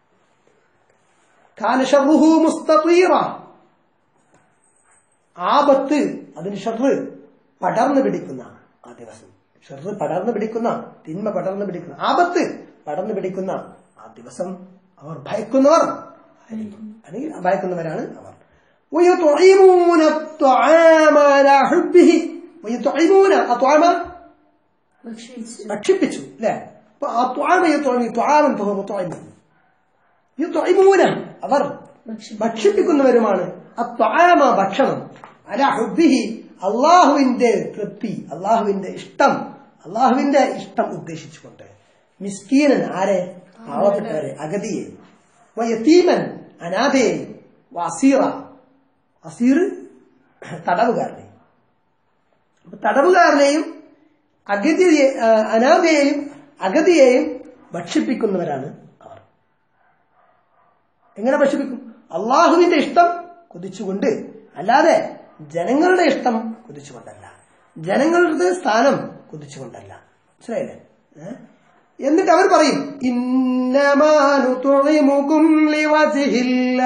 കാന ഷർറുഹു മുസ്തീറ ആപത്ത് അതിന് ഷർറ് പടർന്നു പിടിക്കുന്ന ആ ദിവസം ഷർറ് പടർന്നു പിടിക്കുന്ന തിന്മ പടർന്നു പിടിക്കുന്ന ആപത്ത് പടർന്നു പിടിക്കുന്ന ആ ദിവസം അവർ ഭയക്കുന്നവർ ആയിരിക്കും. അല്ലെങ്കിൽ ഭയക്കുന്നവരാണ് അവർ ويطعمون الطعام على حبه ويطعمون الطعام ഭക്ഷിച്ച് ഭക്ഷിപ്പിച്ചു അല്ലെ അപ്പൊ ആ ത്വാമ യുത്വാമി ത്വാമൻ ഫഹുവ ത്വാമി. യുത്വഇമൂന അവർ ഭക്ഷി- ഭക്ഷിപ്പിക്കുന്നവരുമാണ് അത്വാമ ഭക്ഷണം അല ഹുബിഹി അള്ളാഹുവിന്റെ തൃപ്തി അള്ളാഹുവിന്റെ ഇഷ്ടം അള്ളാഹുവിന്റെ ഇഷ്ടം ഉദ്ദേശിച്ചുകൊണ്ട് മിസ്കീനൻ ആരെ പാവപ്പെട്ടവരെ അഗതിയെ വയത്തീമൻ അനാഥയെ വസീറ അസീർ തടവുകാരനെ അപ്പൊ തടവുകാരനെയും അഗതിയെ ആ, അനാഥയെയും അഗതിയെയും ഭക്ഷിപ്പിക്കുന്നവരാണ് അവർ എങ്ങനെ ഭക്ഷിപ്പിക്കും അള്ളാഹുവിന്റെ ഇഷ്ടം കൊതിച്ചുകൊണ്ട് അല്ലാതെ ജനങ്ങളുടെ ഇഷ്ടം കൊതിച്ചുകൊണ്ടല്ല ജനങ്ങളുടെ സ്ഥാനം കൊതിച്ചുകൊണ്ടല്ല മനസ്സിലായില്ലേ ഏ? എന്നിട്ട് അവർ പറയും ഇന്നമാനു തുഴിമുകും ലിവജിഹില്ല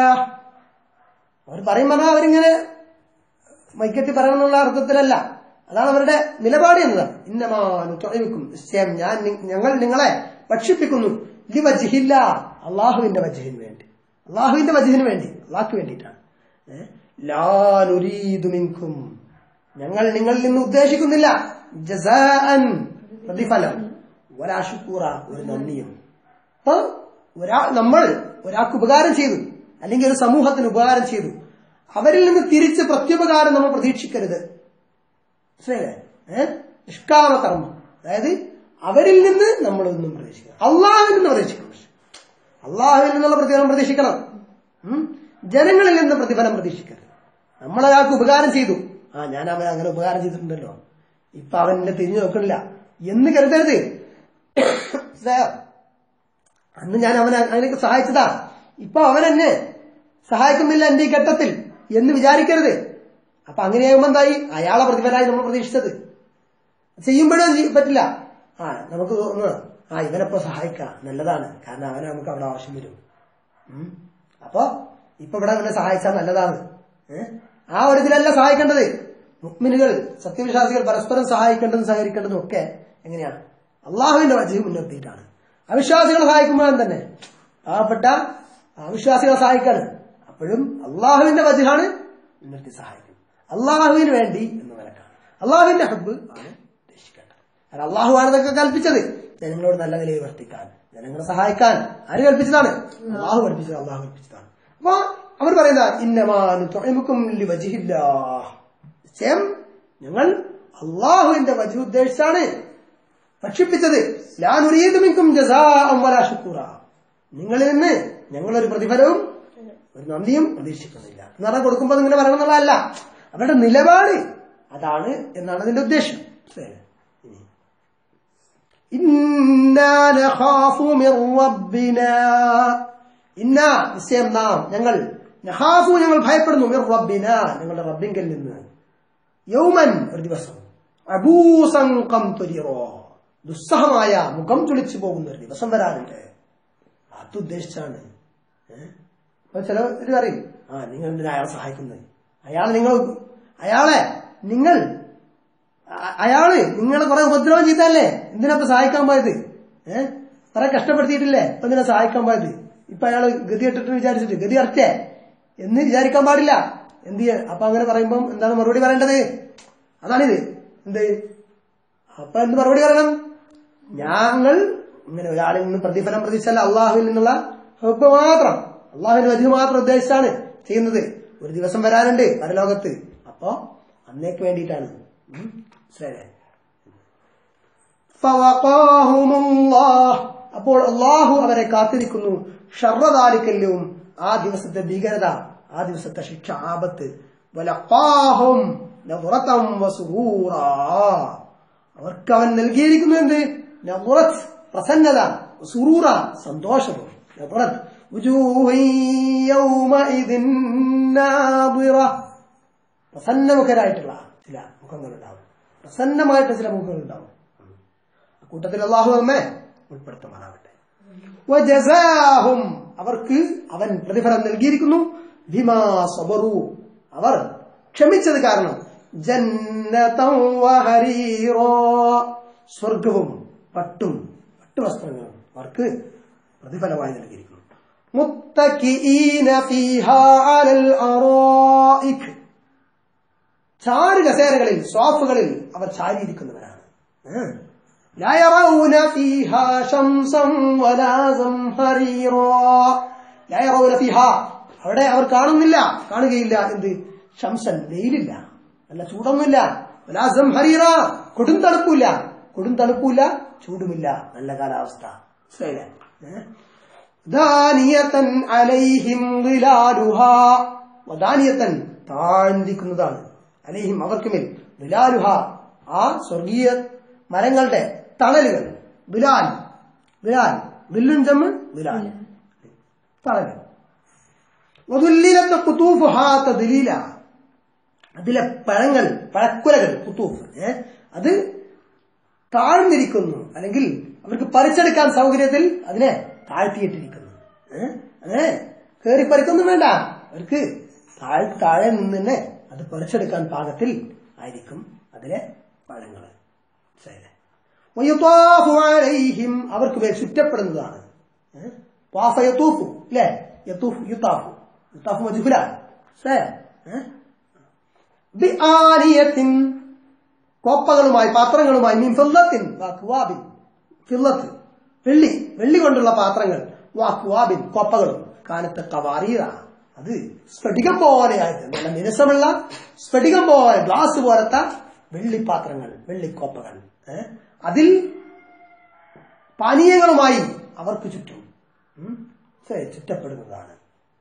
അവർ പറയും പറഞ്ഞാൽ അവരിങ്ങനെ മൈക്കെത്തി പറയണമെന്നുള്ള അർത്ഥത്തിലല്ല അതാണ് അവരുടെ നിലപാട് എന്നതാണ് ഇന്നമാനു തുഴമിക്കും നിശ്ചയം ഞാൻ നി- ഞങ്ങൾ നിങ്ങളെ ഭക്ഷിപ്പിക്കുന്നു ലി വജ്ഹില്ല അള്ളാഹുവിന്റെ വജ്ഹിന് വേണ്ടി അള്ളാഹുവിന്റെ വജ്ഹിന് വേണ്ടി അള്ളാഹ്ക്ക് വേണ്ടിയിട്ടാണ് ഏ? ലാ നുരീദു മിൻകും ഞങ്ങൾ നിങ്ങളിൽ നിന്ന് ഉദ്ദേശിക്കുന്നില്ല ജസാഅൻ പ്രതിഫലം ഒരാ ശുക്കൂറ ഒരു നന്ദിയും അപ്പൊ ഒരാ നമ്മൾ ഒരാൾക്ക് ഉപകാരം ചെയ്തു അല്ലെങ്കിൽ ഒരു സമൂഹത്തിന് ഉപകാരം ചെയ്തു അവരിൽ നിന്ന് തിരിച്ച് പ്രത്യുപകാരം നമ്മൾ പ്രതീക്ഷിക്കരുത് മനസ്സിലായില്ലേ ഏഹ് നിഷ്കാമ കർമ്മം അതായത് അവരിൽ നിന്ന് നമ്മളൊന്നും പ്രതീക്ഷിക്കണം അള്ളാഹുവിൽ നിന്ന് പ്രതീക്ഷിക്കണം അള്ളാഹുവിൽ നിന്നുള്ള പ്രതിഫലം പ്രതീക്ഷിക്കണം ഉം? ജനങ്ങളിൽ നിന്ന് പ്രതിഫലം പ്രതീക്ഷിക്കരുത് നമ്മളൊരാൾക്ക് ഉപകാരം ചെയ്തു ആ ഞാൻ അവൻ അങ്ങനെ ഉപകാരം ചെയ്തിട്ടുണ്ടല്ലോ ഇപ്പൊ അവൻ എന്നെ തിരിഞ്ഞു നോക്കണില്ല എന്ന് കരുതരുത് മനസ്സിലായോ? അന്ന് ഞാൻ അവനെ അതിനൊക്കെ സഹായിച്ചതാ ഇപ്പൊ അവൻ എന്നെ സഹായിക്കുന്നില്ല എന്റെ ഈ ഘട്ടത്തിൽ എന്ന് വിചാരിക്കരുത് അപ്പൊ അങ്ങനെയാകുമ്പോ എന്തായി അയാളെ പ്രതിഫലമായി നമ്മൾ പ്രതീക്ഷിച്ചത് ചെയ്യുമ്പോഴും അത് ചെയ്യ- പറ്റില്ല ആ നമുക്ക് തോന്നുന്നു ആ ഇവനെപ്പോ സഹായിക്കാം നല്ലതാണ് കാരണം അവനെ നമുക്ക് അവിടെ ആവശ്യം വരും ഉം. അപ്പൊ ഇപ്പൊ ഇവിടെ അവനെ സഹായിച്ചാൽ നല്ലതാണ് ഏഹ് ആ ഒരു ഇതിലല്ല സഹായിക്കേണ്ടത് മുക്മിനുകൾ സത്യവിശ്വാസികൾ പരസ്പരം സഹായിക്കേണ്ടതും സഹകരിക്കേണ്ടതും ഒക്കെ എങ്ങനെയാണ് അള്ളാഹുവിന്റെ വജീവ് മുൻനിർത്തിയിട്ടാണ് അവിശ്വാസികളെ സഹായിക്കുമ്പോഴും തന്നെ പാവപ്പെട്ട അവിശ്വാസികളെ സഹായിക്കാണ് അപ്പോഴും അള്ളാഹുവിന്റെ വജഹാണ് മുൻനിർത്തി സഹായിക്കുന്നത് അള്ളാഹുവിന് വേണ്ടി എന്ന നിലക്കാണ് അള്ളാഹുവിന്റെ ഹബ്ബ് ആണ് ഉദ്ദേശിക്കേണ്ടത് കാരണം അള്ളാഹു ആണ് ഇതൊക്കെ കൽപ്പിച്ചത് ജനങ്ങളോട് നല്ല നിലയിൽ വർത്തിക്കാൻ ജനങ്ങളെ സഹായിക്കാൻ ആര് കൽപ്പിച്ചതാണ് അള്ളാഹു കൽപ്പിച്ചത് അള്ളാഹു കൽപ്പിച്ചതാണ് അപ്പൊ അവർ പറയുന്ന ഇന്നമാനു തുഴമുക്കും നിശ്ചയം ഞങ്ങൾ അള്ളാഹുവിന്റെ വജു ഉദ്ദേശിച്ചാണ് ഭക്ഷിപ്പിച്ചത് ലാനുരീതുമിക്കും ജസാഅംവലാശുക്കൂറ നിങ്ങളിൽ നിന്ന് ഞങ്ങളൊരു പ്രതിഫലവും ഒരു നന്ദിയും പ്രതീക്ഷിക്കുന്നില്ല എന്ന് പറഞ്ഞാൽ കൊടുക്കുമ്പോൾ ഇങ്ങനെ പറയണം എന്നുള്ളതല്ല അവരുടെ നിലപാട് അതാണ് എന്നാണ് അതിന്റെ ഉദ്ദേശം ശരി. ഇനി. ഇന്നാ നഖാഫു മിർ റബ്ബിനാ. ഇന്നാ നിശ്ചയം നാം ഞങ്ങൾ നഖാഫു ഞങ്ങൾ ഭയപ്പെടുന്നു മിർ റബ്ബിനാ ഞങ്ങളുടെ റബ്ബിങ്കിൽ നിന്ന് യൗമൻ ഒരു ദിവസം അബൂസൻ ഖംതുരിറോ. ദുസ്സഹമായ മുഖം ചുളിച്ചു പോകുന്ന ഒരു ദിവസം വരാനുണ്ട് അതുദ്ദേശിച്ചാണ് അപ്പൊ ചിലര് പറയും ആ നിങ്ങൾ എന്തിനാ അയാളെ സഹായിക്കുന്നത് അയാളെ നിങ്ങൾ അയാളെ നിങ്ങൾ അ- അയാള് നിങ്ങളെ കുറെ ഉപദ്രവം ചെയ്തല്ലേ എന്തിനാ ഇപ്പൊ സഹായിക്കാൻ പോയത് ഏഹ് കുറെ കഷ്ടപ്പെടുത്തിയിട്ടില്ലേ ഇപ്പൊ എന്തിനാ സഹായിക്കാൻ പോയത് ഇപ്പൊ അയാള് ഗതി ഇട്ടിട്ട് വിചാരിച്ചിട്ട് ഗതി അർച്ചേ എന്ന് വിചാരിക്കാൻ പാടില്ല എന്ത് ചെയ്യാ അപ്പൊ അങ്ങനെ പറയുമ്പം എന്താണ് മറുപടി പറയേണ്ടത് അതാണിത് എന്ത് അപ്പൊ എന്ത് മറുപടി പറയണം ഞങ്ങൾ ഇങ്ങനെ ഒരാളിൽ നിന്ന് പ്രതിഫലം പ്രതീക്ഷിച്ചാൽ അള്ളാഹുവിൽ നിന്നുള്ള ഹുബ് മാത്രം അള്ളാഹുവിന്റെ വധു മാത്രം ഉദ്ദേശിച്ചാണ് ചെയ്യുന്നത് ഒരു ദിവസം വരാനുണ്ട് പരലോകത്ത് അപ്പോ അന്നേക്ക് വേണ്ടിയിട്ടാണ് ഉം. മനസ്സിലായില്ലേ ഫവഖാഹുമുല്ലാഹ്. അപ്പോൾ അള്ളാഹു അവരെ കാത്തിരിക്കുന്നു ഷർറദാലിക്കല്ലും ആ ദിവസത്തെ ഭീകരത ആ ദിവസത്തെ ശിക്ഷ ആപത്ത് വലഖാഹും നദ്റതം വസുറൂറാ. അവർക്ക് അവൻ നൽകിയിരിക്കുന്നു എന്ത് നദ്റത്ത് പ്രസന്നത സുറൂറ സന്തോഷവും നദ്റത്ത് വുജൂഹൻ യൗമഇദിൻ നാദിറ. പ്രസന്നമുഖരായിട്ടുള്ള ചില മുഖങ്ങളുണ്ടാവും പ്രസന്നമായിട്ട് ചില മുഖങ്ങളുണ്ടാവും കൂട്ടത്തിൽ അള്ളാഹു നമ്മെ ഉൾപ്പെടുത്തുമാറാവട്ടെ വജസാഹും അവർക്ക് അവൻ പ്രതിഫലം നൽകിയിരിക്കുന്നു ഭിമാ സബറു അവർ ക്ഷമിച്ചത് കാരണം ജന്നതം വഹരീറോ സ്വർഗവും പട്ടും പട്ടുവസ്ത്രങ്ങളും അവർക്ക് പ്രതിഫലമായി നൽകിയിരിക്കുന്നു മുത്തക്കിഈന ഫീഹാ അലൽ അറായിക് ചാരു കസേരകളിൽ സ്വാഫുകളിൽ അവർ ചാരിയിരിക്കുന്നവരാണ് ഏഹ്. لا يرون فيها شمسا ولا زمهريرا لا يرون فيها അവിടെ അവർ കാണുന്നില്ല കാണുകയില്ല എന്ത് ഷംസൻ വെയിലില്ല നല്ല ചൂടൊന്നുമില്ല വലാ സംഹരീറ കൊടും തണുപ്പില്ല കൊടും തണുപ്പില്ല ചൂടുമില്ല നല്ല കാലാവസ്ഥ മനസ്സിലായില്ലേ ഏഹ്? ദാനിയത്തൻ അലൈഹിം വിലാലുഹാ ദാനിയത്തൻ താഴ്ന്നിരിക്കുന്നതാണ് അലൈഹിം അവർക്ക് മേൽ വിലാലുഹ ആ സ്വർഗീയ മരങ്ങളുടെ തണലുകൾ ബിലാൽ ബിലാൽ ബില്ലും ജമ്മ് ബിലാൽ തണല് വതുല്ലിലത്തെ കുത്തൂഫ് ഹാത്ത ദിലീല അതിലെ പഴങ്ങൾ പഴക്കുലകൾ കുത്തൂഫ് ഏ അത് താഴ്ന്നിരിക്കുന്നു അല്ലെങ്കിൽ അവർക്ക് പറിച്ചെടുക്കാൻ സൗകര്യത്തിൽ അതിനെ താഴ്ത്തിയിട്ടിരിക്കുന്നു ഏ? അങ്ങനെ കയറി പറിക്കൊന്നും വേണ്ട അവർക്ക് താഴെ താഴെ നിന്ന് തന്നെ അത് പറിച്ചെടുക്കാൻ പാകത്തിൽ ആയിരിക്കും അതിലെ പഴങ്ങൾ മനസ്സിലായില്ലേ? വയുത്വാഫു അലൈഹിം അവർക്ക് മേൽ ചുറ്റപ്പെടുന്നതാണ് ഏ? ത്വാഫ യത്തൂഫു അല്ലേ യത്തൂഫ് യുത്താഫു യുത്താഫു മജുഹുല ബിആനിയത്തിൻ കോപ്പകളുമായി പാത്രങ്ങളുമായി മീൻ ഫില്ലത്തിൻ വാക്കുവാബിൻ ഫില്ലത്ത് വെള്ളി വെള്ളി കൊണ്ടുള്ള പാത്രങ്ങൾ വാക്കുവാബിൻ കോപ്പകളും കാനത്തെ കവാറീറ അത് സ്ഫടികം പോലെയായിട്ട് നല്ല മിനുസമുള്ള സ്ഫടികം പോലെ ഗ്ലാസ് പോലത്തെ വെള്ളിപ്പാത്രങ്ങൾ വെള്ളിക്കോപ്പകൾ ഏ? അതിൽ പാനീയങ്ങളുമായി അവർക്ക് ചുറ്റും ഉം, ശരി, ചുറ്റപ്പെടുന്നതാണ്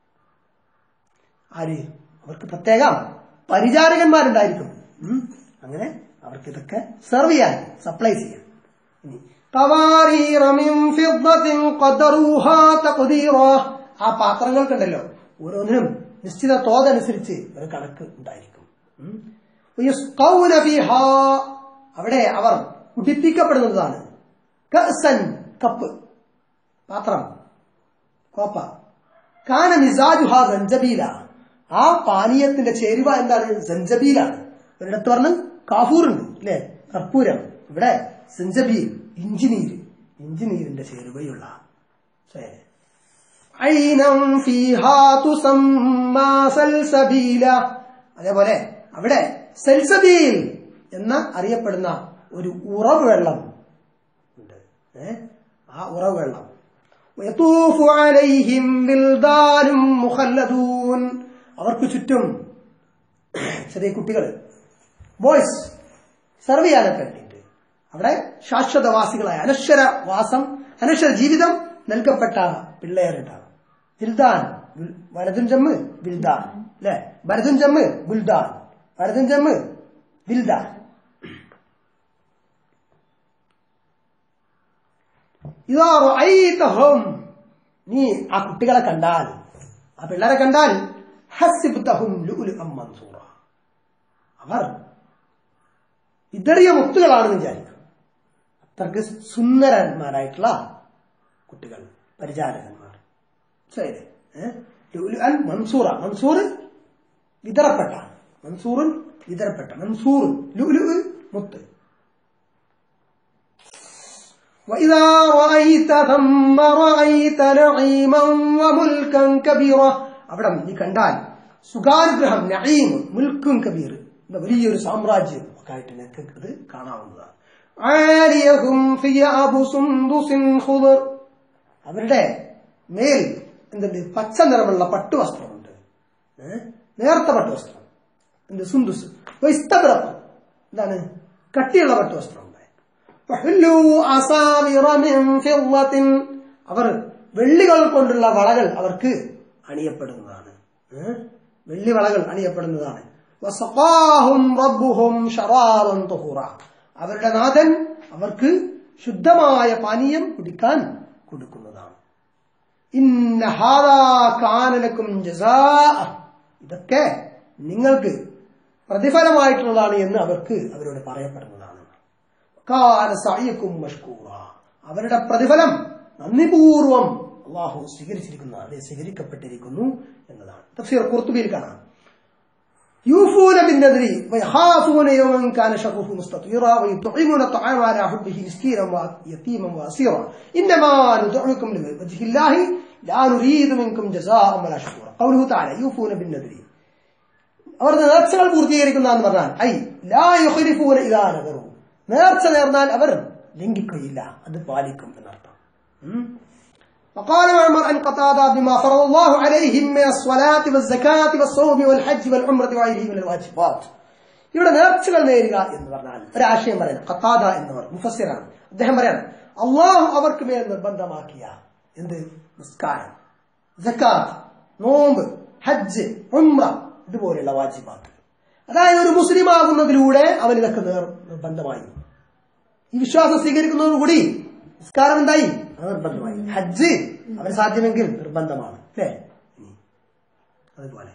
ആര് അവർക്ക് പ്രത്യേകം പരിചാരകന്മാരുണ്ടായിരിക്കും ഉം. അങ്ങനെ അവർക്ക് ഇതൊക്കെ സെർവ് ചെയ്യാൻ സപ്ലൈ ചെയ്യാൻ ഇനി قوارير من فضة قدروها تقديرا ആ പാത്രങ്ങൾക്കുണ്ടല്ലോ ഓരോന്നിനും നിശ്ചിത തോതനുസരിച്ച് ഒരു കണക്ക് ഉണ്ടായിരിക്കും ഉം. ويسقون فيها അവിടെ അവർ കുടിപ്പിക്കപ്പെടുന്നതാണ് കഅസൻ കപ്പ് പാത്രം കോപ്പ കാന മിസാജുഹ സഞ്ചബീല ആ പാനീയത്തിന്റെ ചേരുവ എന്താണ് സഞ്ചബീലാണ് ഒരിടത്ത് പറഞ്ഞ് കാഫൂർ ഉണ്ട് അല്ലെ കർപ്പൂരം ഇവിടെ സഞ്ചബീൽ ഇഞ്ചിനീര് ഇഞ്ചിനീരിന്റെ ചേരുവയുള്ള ശരി. ഐനം ഫീഹാ തുസമ്മാ സൽസബീല അതേപോലെ അവിടെ സൽസബീൽ എന്ന അറിയപ്പെടുന്ന ഒരു ഉറവ് വെള്ളം ഉണ്ട് ഏ? ആ ഉറവ് വെള്ളം ويطوف عليهم بلدان مخلدون അവർക്ക് ചുറ്റും ചെറിയ കുട്ടികൾ ബോയ്സ് സർവ് ചെയ്യാനൊക്കെ വേണ്ടിയിട്ട് അവിടെ ശാശ്വതവാസികളായ അനശ്വര വാസം അനശ്വര ജീവിതം നൽകപ്പെട്ട പിള്ളേരുണ്ടാവും വിൽദാൻ വിൽ- വലതും ചെമ്മ് വിൽദാൻ അല്ലെ വലതും ചെമ്മ് ബുൽദാൻ വലതും ചെമ്മ് വിൽദാൻ ഇതാ റഅയ്തഹും നീ ആ കുട്ടികളെ കണ്ടാൽ ആ പിള്ളേരെ കണ്ടാൽ ഹസിബ്തഹും ലുഅ്ലുഅം മൻസൂറ അവർ ഇതറിയ മുത്തുകളാണെന്ന് വിചാരിക്കും അത്രക്ക് സുന്ദരന്മാരായിട്ടുള്ള കുട്ടികൾ പരിചാരകന്മാർ ശരി ഏഹ്? ലുഅ്ലുഅൻ മൻസൂറ മൻസൂർ വിതറപ്പെട്ട മൻസൂറുൻ വിതറപ്പെട്ട മൻസൂർ ലുഅ്ലുഅ് മുത്ത് وإذا رأيت ثم رأيت نعيما وملكا كبيرا അവിടെ നീ കണ്ടാൽ സുഖാനുഗ്രഹം നഈം മുൽക്കും കബീർ എന്ന വലിയൊരു സാമ്രാജ്യം ഒക്കെ ആയിട്ട് നിനക്ക് ഇത് കാണാവുന്നതാണ് ആലിയഹും സിയാബു സുന്ദുസിൻ ഖുദർ അവരുടെ മേൽ എന്തുണ്ട് പച്ച നിറമുള്ള പട്ടുവസ്ത്രമുണ്ട് ഏ? നേർത്ത പട്ടുവസ്ത്രം എന്ത് സുന്ദുസ് ഇസ്തബ്രഖ് എന്താണ് കട്ടിയുള്ള പട്ടുവസ്ത്രമുണ്ട് വഹുല്ലു അസാമിറ മിൻ ഫിദ്ദത്തിൻ. അവർ വെള്ളികൾ കൊണ്ടുള്ള വളകൾ അവർക്ക് അണിയപ്പെടുന്നതാണ് ഏ? വെള്ളി വളകൾ അണിയപ്പെടുന്നതാണ് വസഖാഹും റബ്ബുഹും ശറാബൻ തുഹൂറ. അവരുടെ നാഥൻ അവർക്ക് ശുദ്ധമായ പാനീയം കുടിക്കാൻ കൊടുക്കുന്നതാണ് ഇന്ന ഹാദാ കാനലക്കും ജസാഅ. ഇതൊക്കെ നിങ്ങൾക്ക് പ്രതിഫലമായിട്ടുള്ളതാണ് എന്ന് അവർക്ക് അവരോട് പറയപ്പെടുന്നതാണ് കാന സഅയക്കും മഷ്കൂറ അവരുടെ പ്രതിഫലം നന്ദിപൂർവം അള്ളാഹു സ്വീകരിച്ചിരിക്കുന്ന അത് സ്വീകരിക്കപ്പെട്ടിരിക്കുന്നു എന്നതാണ് തഫ്സീർ കുർത്തുബിയിൽ കാണാം يوفون بالنذر ويخافون يوما كان شره مستطيرا ويطعمون الطعام على حبه مسكينا ويتيما واسيرا انما نطعمكم لوجه الله لا نريد منكم جزاء ولا شكورا قوله تعالى يوفون بالنذر അവർ നേർച്ചകൾ പൂർത്തീകരിക്കുന്ന എന്ന് പറഞ്ഞാൽ ഐ ലാ യുഖ്ലിഫൂന ഇദാ നദറു നേർച്ച നേർന്നാൽ അവർ ലംഘിക്കുകയില്ല അത് പാലിക്കും എന്നർത്ഥം ഉം. وقال معمر عن قتادة بما فرض الله عليهم من الصلاة والزكاة والصوم والحج والعمرة وغيره من الواجبات ഇവിടെ നേർച്ചകൾ നേരുക എന്ന് പറഞ്ഞാൽ ഒരാശയം പറയുന്നത് ഖത്താദ എന്നവർ മുഫസ്സിറാണ് അദ്ദേഹം പറയാണ് അള്ളാഹു അവർക്ക് മേൽ നിർബന്ധമാക്കിയ എന്ത് നിസ്കാരം ജക്കാത്ത് നോമ്പ് ഹജ്ജ് ഉംറ ഇതുപോലെയുള്ള വാജിബാത്ത് അതായത് ഒരു മുസ്ലിം ആകുന്നതിലൂടെ അവൻ ഇതൊക്കെ നേർ നിർബന്ധമായി ഈ വിശ്വാസം സ്വീകരിക്കുന്നതോടുകൂടി നിസ്കാരം എന്തായി അത് നിർബന്ധമായി ഹജ്ജ് അവന് സാധ്യമെങ്കിൽ നിർബന്ധമാണ് അല്ലേ ഇനി അതുപോലെ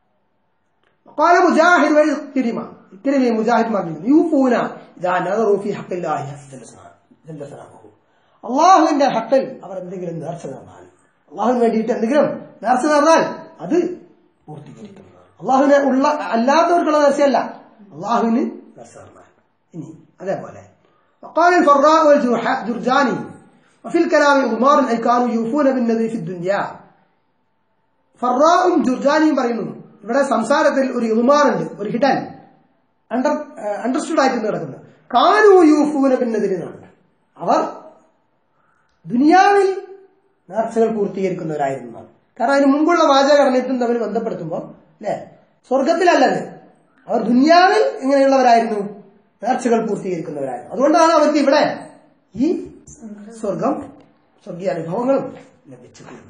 قال مجاهد وإكرمة إكرمة مجاهد ما بيقول يوفون إذا نظروا في حق الله جل ثناؤه جل ثناؤه അള്ളാഹുവിന്റെ ഹക്കിൽ അവർ എന്തെങ്കിലും നേർച്ച നേർന്നാൽ അള്ളാഹുവിന് വേണ്ടിയിട്ട് എന്തെങ്കിലും നേർച്ച നേർന്നാൽ അത് പൂർത്തീകരിക്കുന്നതാണ് അള്ളാഹുവിനെ ഉള്ള അല്ലാത്തവർക്കുള്ള നേർച്ചയല്ല അള്ളാഹുവിന് നേർച്ച നേർന്നാൽ ഇനി അതേപോലെ وقال الفراء والجرجاني وفي الكلام أضمار أي كانوا يوفون بالنذر في الدنيا ഫറാവും ജുർജാനിയും പറയുന്നു ഇവിടെ സംസാരത്തിൽ ഒരു ഇതുമാറുണ്ട് ഒരു ഹിഡൻ അണ്ടർ അണ്ടർസ്റ്റുഡ് ആയിട്ട് കിടക്കുന്നത് കാനു യൂഫൂന പിന്നെതിരെന്നാണ് അവർ ദുനിയാവിൽ നേർച്ചകൾ പൂർത്തീകരിക്കുന്നവരായിരുന്നു കാരണം അതിന് മുമ്പുള്ള വാചകഘടനയും തമ്മിൽ ബന്ധപ്പെടുത്തുമ്പോൾ അല്ലെ സ്വർഗത്തിലല്ലത് അവർ ദുനിയാവിൽ എങ്ങനെയുള്ളവരായിരുന്നു നേർച്ചകൾ പൂർത്തീകരിക്കുന്നവരായിരുന്നു അതുകൊണ്ടാണ് അവർക്ക് ഇവിടെ ഈ സ്വർഗം സ്വർഗീയ അനുഭവങ്ങളും ലഭിച്ചു തീർന്നത്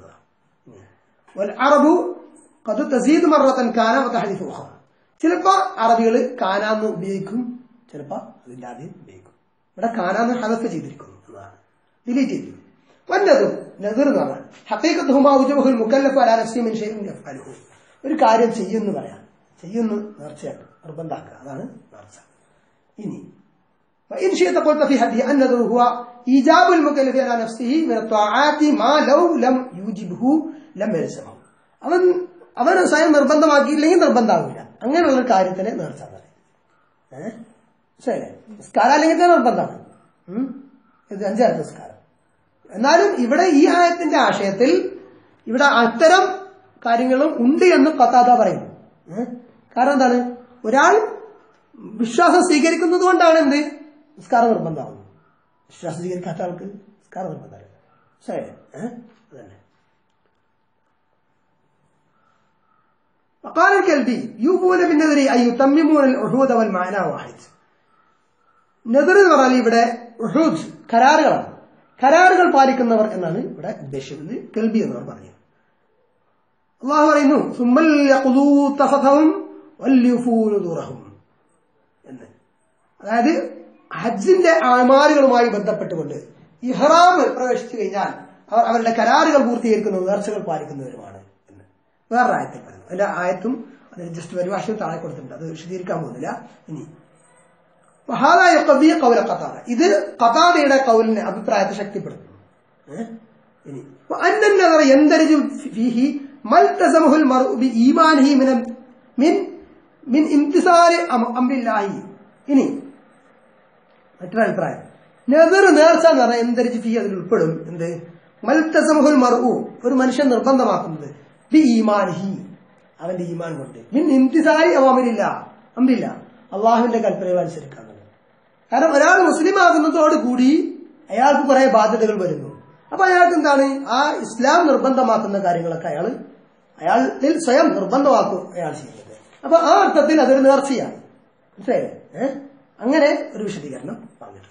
والعرب قد تزيد مرة كان وتحذف أخرى ചിലപ്പോ അറബികൾ കാനാന്ന് ഉപയോഗിക്കും ചിലപ്പോ അതില്ലാതെ ഉപയോഗിക്കും ഇവിടെ കാനാന്ന് ഹദഫ് ചെയ്തിരിക്കുന്നു എന്നതാണ് ഡിലീറ്റ് ചെയ്തിരിക്കുന്നു വന്നതും നദിർ എന്ന് പറഞ്ഞാൽ ഹക്കീക്കത്തുഹുമാ ഉജബഹുൽ മുക്കല്ലഫ് അലാ നഫ്സി മിൻ ഷൈഇൻ യഫ്അലുഹു ഒരു കാര്യം ചെയ്യുന്നു പറയാം ചെയ്യുന്നു നേർച്ചയായിട്ട് നിർബന്ധാക്കുക അതാണ് നേർച്ച ഇനി فإن شئت قلت في حده أن النذر هو إيجاب المكلف على نفسه من الطاعات ما لو لم يوجبه لم يلزمه അവൻ അവൻ സ്വയം നിർബന്ധമാക്കിയില്ലെങ്കിൽ നിർബന്ധമാകില്ല അങ്ങനെയുള്ള ഒരു കാര്യത്തിന് നേർച്ച പറയും ഏഹ് ശരി നിസ്കാരം അല്ലെങ്കിൽ തന്നെ നിർബന്ധമാണ് ഉം? ഇത് അഞ്ചാമത്തെ നിസ്കാരം എന്നാലും ഇവിടെ ഈ ആയത്തിന്റെ ആശയത്തിൽ ഇവിടെ അത്തരം കാര്യങ്ങളും ഉണ്ട് എന്ന് കത്താത പറയുന്നു ഏഹ്? കാരണം എന്താണ് ഒരാൾ വിശ്വാസം സ്വീകരിക്കുന്നത് കൊണ്ടാണ് എന്ത് നിസ്കാരം നിർബന്ധമാകുന്നത് വിശ്വാസം സ്വീകരിക്കാത്ത ആൾക്ക് നിസ്കാരം നിർബന്ധമല്ല ശരി ഏഹ് അതന്നെ وقال الكلبي يوفون بالنذر أي يتممون العهود والمعنى واحد നെതർ എന്ന് പറഞ്ഞാൽ ഇവിടെ ഉഹൂദ് കരാറുകളാണ് കരാറുകൾ പാലിക്കുന്നവർ എന്നാണ് ഇവിടെ ഉദ്ദേശിക്കുന്നത് കെൽബി എന്നവർ പറഞ്ഞു അള്ളാഹു പറയുന്നു സുമ്മൽ യഖ്ദൂ തഫഥഹും വല്യുഫൂ നുദൂറഹും എന്ന് അതായത് ഹജ്ജിന്റെ ആമാലുകളുമായി ബന്ധപ്പെട്ടുകൊണ്ട് ഇഹ്റാം പ്രവേശിച്ചു കഴിഞ്ഞാൽ അവർ അവരുടെ കരാറുകൾ പൂർത്തീകരിക്കുന്ന നേർച്ചകൾ പാലിക്കുന്നവരുമാണ് എന്ന് വേറൊരു ആയത്തിൽ പറയുന്നു അതിന്റെ ആയത്തും അതിന് ജസ്റ്റ് പരിഭാഷയും താഴെ കൊടുത്തിട്ടുണ്ട് അത് വിശദീകരിക്കാൻ പോകുന്നില്ല ഇനി വഹാദായ കവിയ കൗല കത്താറ ഇത് കത്താതയുടെ കൗലിനെ അഭിപ്രായത്തെ ശക്തിപ്പെടുത്തുന്നു ഏഹ്? ഇനി وأن النظر يندرج فيه ما التزمه المرء بإيمانه من من من امتثال أم- أمر الله ഇനി മറ്റൊരു അഭിപ്രായം നെതർ നേർച്ച എന്ന് പറഞ്ഞാൽ എന്തരിച്ച് ഫീ അതിൽ ഉൾപ്പെടും എന്ത് മൽത്തസമുഹുൽ മർഉ ഒരു മനുഷ്യൻ നിർബന്ധമാക്കുന്നത് ബി ഈമാൻഹി അവന്റെ ഈമാൻ കൊണ്ട് മിൻ ഇംതിസാരി അവാമില്ല അമ്പില്ല അള്ളാഹുവിന്റെ കൽപ്പനകൾ അനുസരിക്കാന്നുള്ളത് കാരണം ഒരാൾ മുസ്ലിം ആകുന്നതോട് കൂടി അയാൾക്ക് കുറെ ബാധ്യതകൾ വരുന്നു അപ്പൊ അയാൾക്ക് എന്താണ് ആ ഇസ്ലാം നിർബന്ധമാക്കുന്ന കാര്യങ്ങളൊക്കെ അയാൾ അയാളിൽ സ്വയം നിർബന്ധമാക്കും അയാൾ ചെയ്യുന്നത് അപ്പൊ ആ അർത്ഥത്തിൽ അതൊരു നേർച്ചയാണ് മനസ്സിലായില്ലേ ഏഹ് അങ്ങനെ ഒരു വിശദീകരണം പറഞ്ഞിട്ടുണ്ട്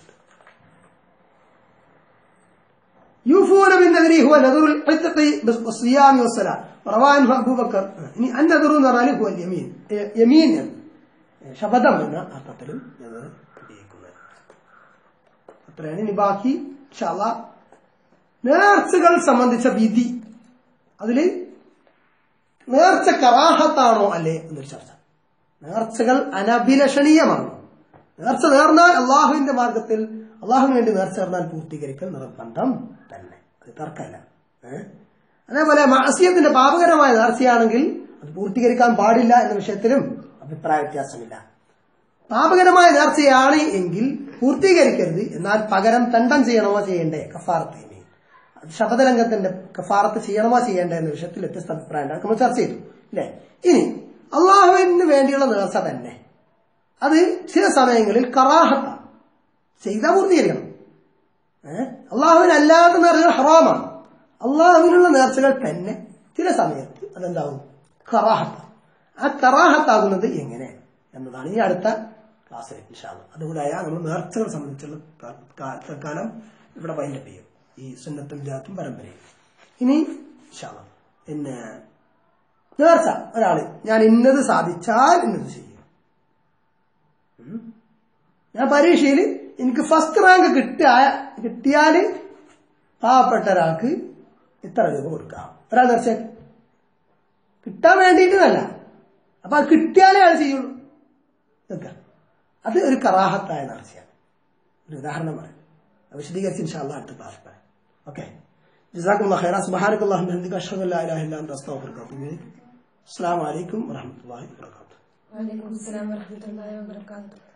يوفون بالنذر هو نذر العتق بالصيام والصلاة وروى عنه أبو بكر ഇനി النذر എന്ന് പറഞ്ഞാൽ هو اليمين യമീൻ ശബദം എന്ന അർത്ഥത്തിലും ഞങ്ങൾ ഉപയോഗിക്കുന്നത് അത്രയാണ് ഇനി ബാക്കി ഇൻഷാ അള്ളാ നേർച്ചകൾ സംബന്ധിച്ച വിധി അതില് നേർച്ച കറാഹത്താണോ അല്ലേ എന്നൊരു ചർച്ച നേർച്ചകൾ അനഭിലഷണീയമാണോ നേർച്ച നേർന്നാൽ അള്ളാഹുവിന്റെ മാർഗത്തിൽ അള്ളാഹുവിന് വേണ്ടി നേർച്ച നേർന്നാൽ പൂർത്തീകരിക്കൽ നിർബന്ധം തന്നെ അത് തർക്കമല്ല ഏഹ് അതേപോലെ മാസിയത്തിന്റെ പാപകരമായ നേർച്ചയാണെങ്കിൽ അത് പൂർത്തീകരിക്കാൻ പാടില്ല എന്ന വിഷയത്തിലും അഭിപ്രായ വ്യത്യാസമില്ല പാപകരമായ നേർച്ചയാണ് എങ്കിൽ പൂർത്തീകരിക്കരുത് എന്നാൽ പകരം തണ്ടം ചെയ്യണമോ ചെയ്യണ്ടേ കഫാറത്ത് ഇനി അത് ശപഥലംഘത്തിന്റെ കഫാറത്ത് ചെയ്യണമോ ചെയ്യണ്ടേ എന്ന വിഷയത്തിൽ വ്യത്യസ്ത അഭിപ്രായം ഉണ്ടാകും. നമ്മൾ ചർച്ച ചെയ്തു അല്ലേ ഇനി അള്ളാഹുവിന് വേണ്ടിയുള്ള നേർച്ച തന്നെ അത് ചില സമയങ്ങളിൽ കറാഹത്താണ് ചെയ്താൽ പൂർത്തീകരിക്കണം ഏഹ് അള്ളാഹുവിനല്ലാത്ത നേർച്ചകൾ ഹറാമാണ് അള്ളാഹുവിനുള്ള നേർച്ചകൾ തന്നെ ചില സമയത്ത് അതെന്താവും കറാഹത്താണ് ആ കറാഹത്താകുന്നത് എങ്ങനെ എന്നതാണ് ഈ അടുത്ത ക്ലാസ്സിൽ ഇൻഷാല്ല അതുകൂടായ നമ്മൾ നേർച്ചകൾ സംബന്ധിച്ചുള്ള ക- ക- തൽക്കാലം ഇവിടെ വൈൻഡപ്പ് ചെയ്യും ഈ സുന്നത്തും ജാത്തും പരമ്പരയും ഇനി ഇൻഷാല്ല പിന്നെ നേർച്ച ഒരാള് ഞാൻ ഇന്നത് സാധിച്ചാൽ ഇന്നത് ചെയ്യും ഉം. ഞാൻ പരീക്ഷയിൽ എനിക്ക് ഫസ്റ്റ് റാങ്ക് കിട്ടിയ കിട്ടിയാൽ പാവപ്പെട്ട ഒരാൾക്ക് ഇത്ര രൂപ കൊടുക്കാം ഒരാൾ നേർച്ച കിട്ടാൻ വേണ്ടിയിട്ടല്ല അപ്പൊ അത് കിട്ടിയാലേ അയാൾ ചെയ്യുള്ളൂ ഇതൊക്കെ അത് ഒരു കറാഹത്തായ നേർച്ചയാണ് ഒരു ഉദാഹരണം പറയാം അത് വിശദീകരിച്ച് ഇൻഷാല്ല അടുത്ത ക്ലാസ് പറയാം ഓക്കെ جزاكم الله خيرا سبحانك اللهم وبحمدك اشهد ان لا اله الا انت استغفرك واتوب اليك السلام عليكم ورحمه الله وبركاته വലൈക്കും അസ്സലാം വറഹ്മത്തുള്ളാഹി വബറകാതുഹു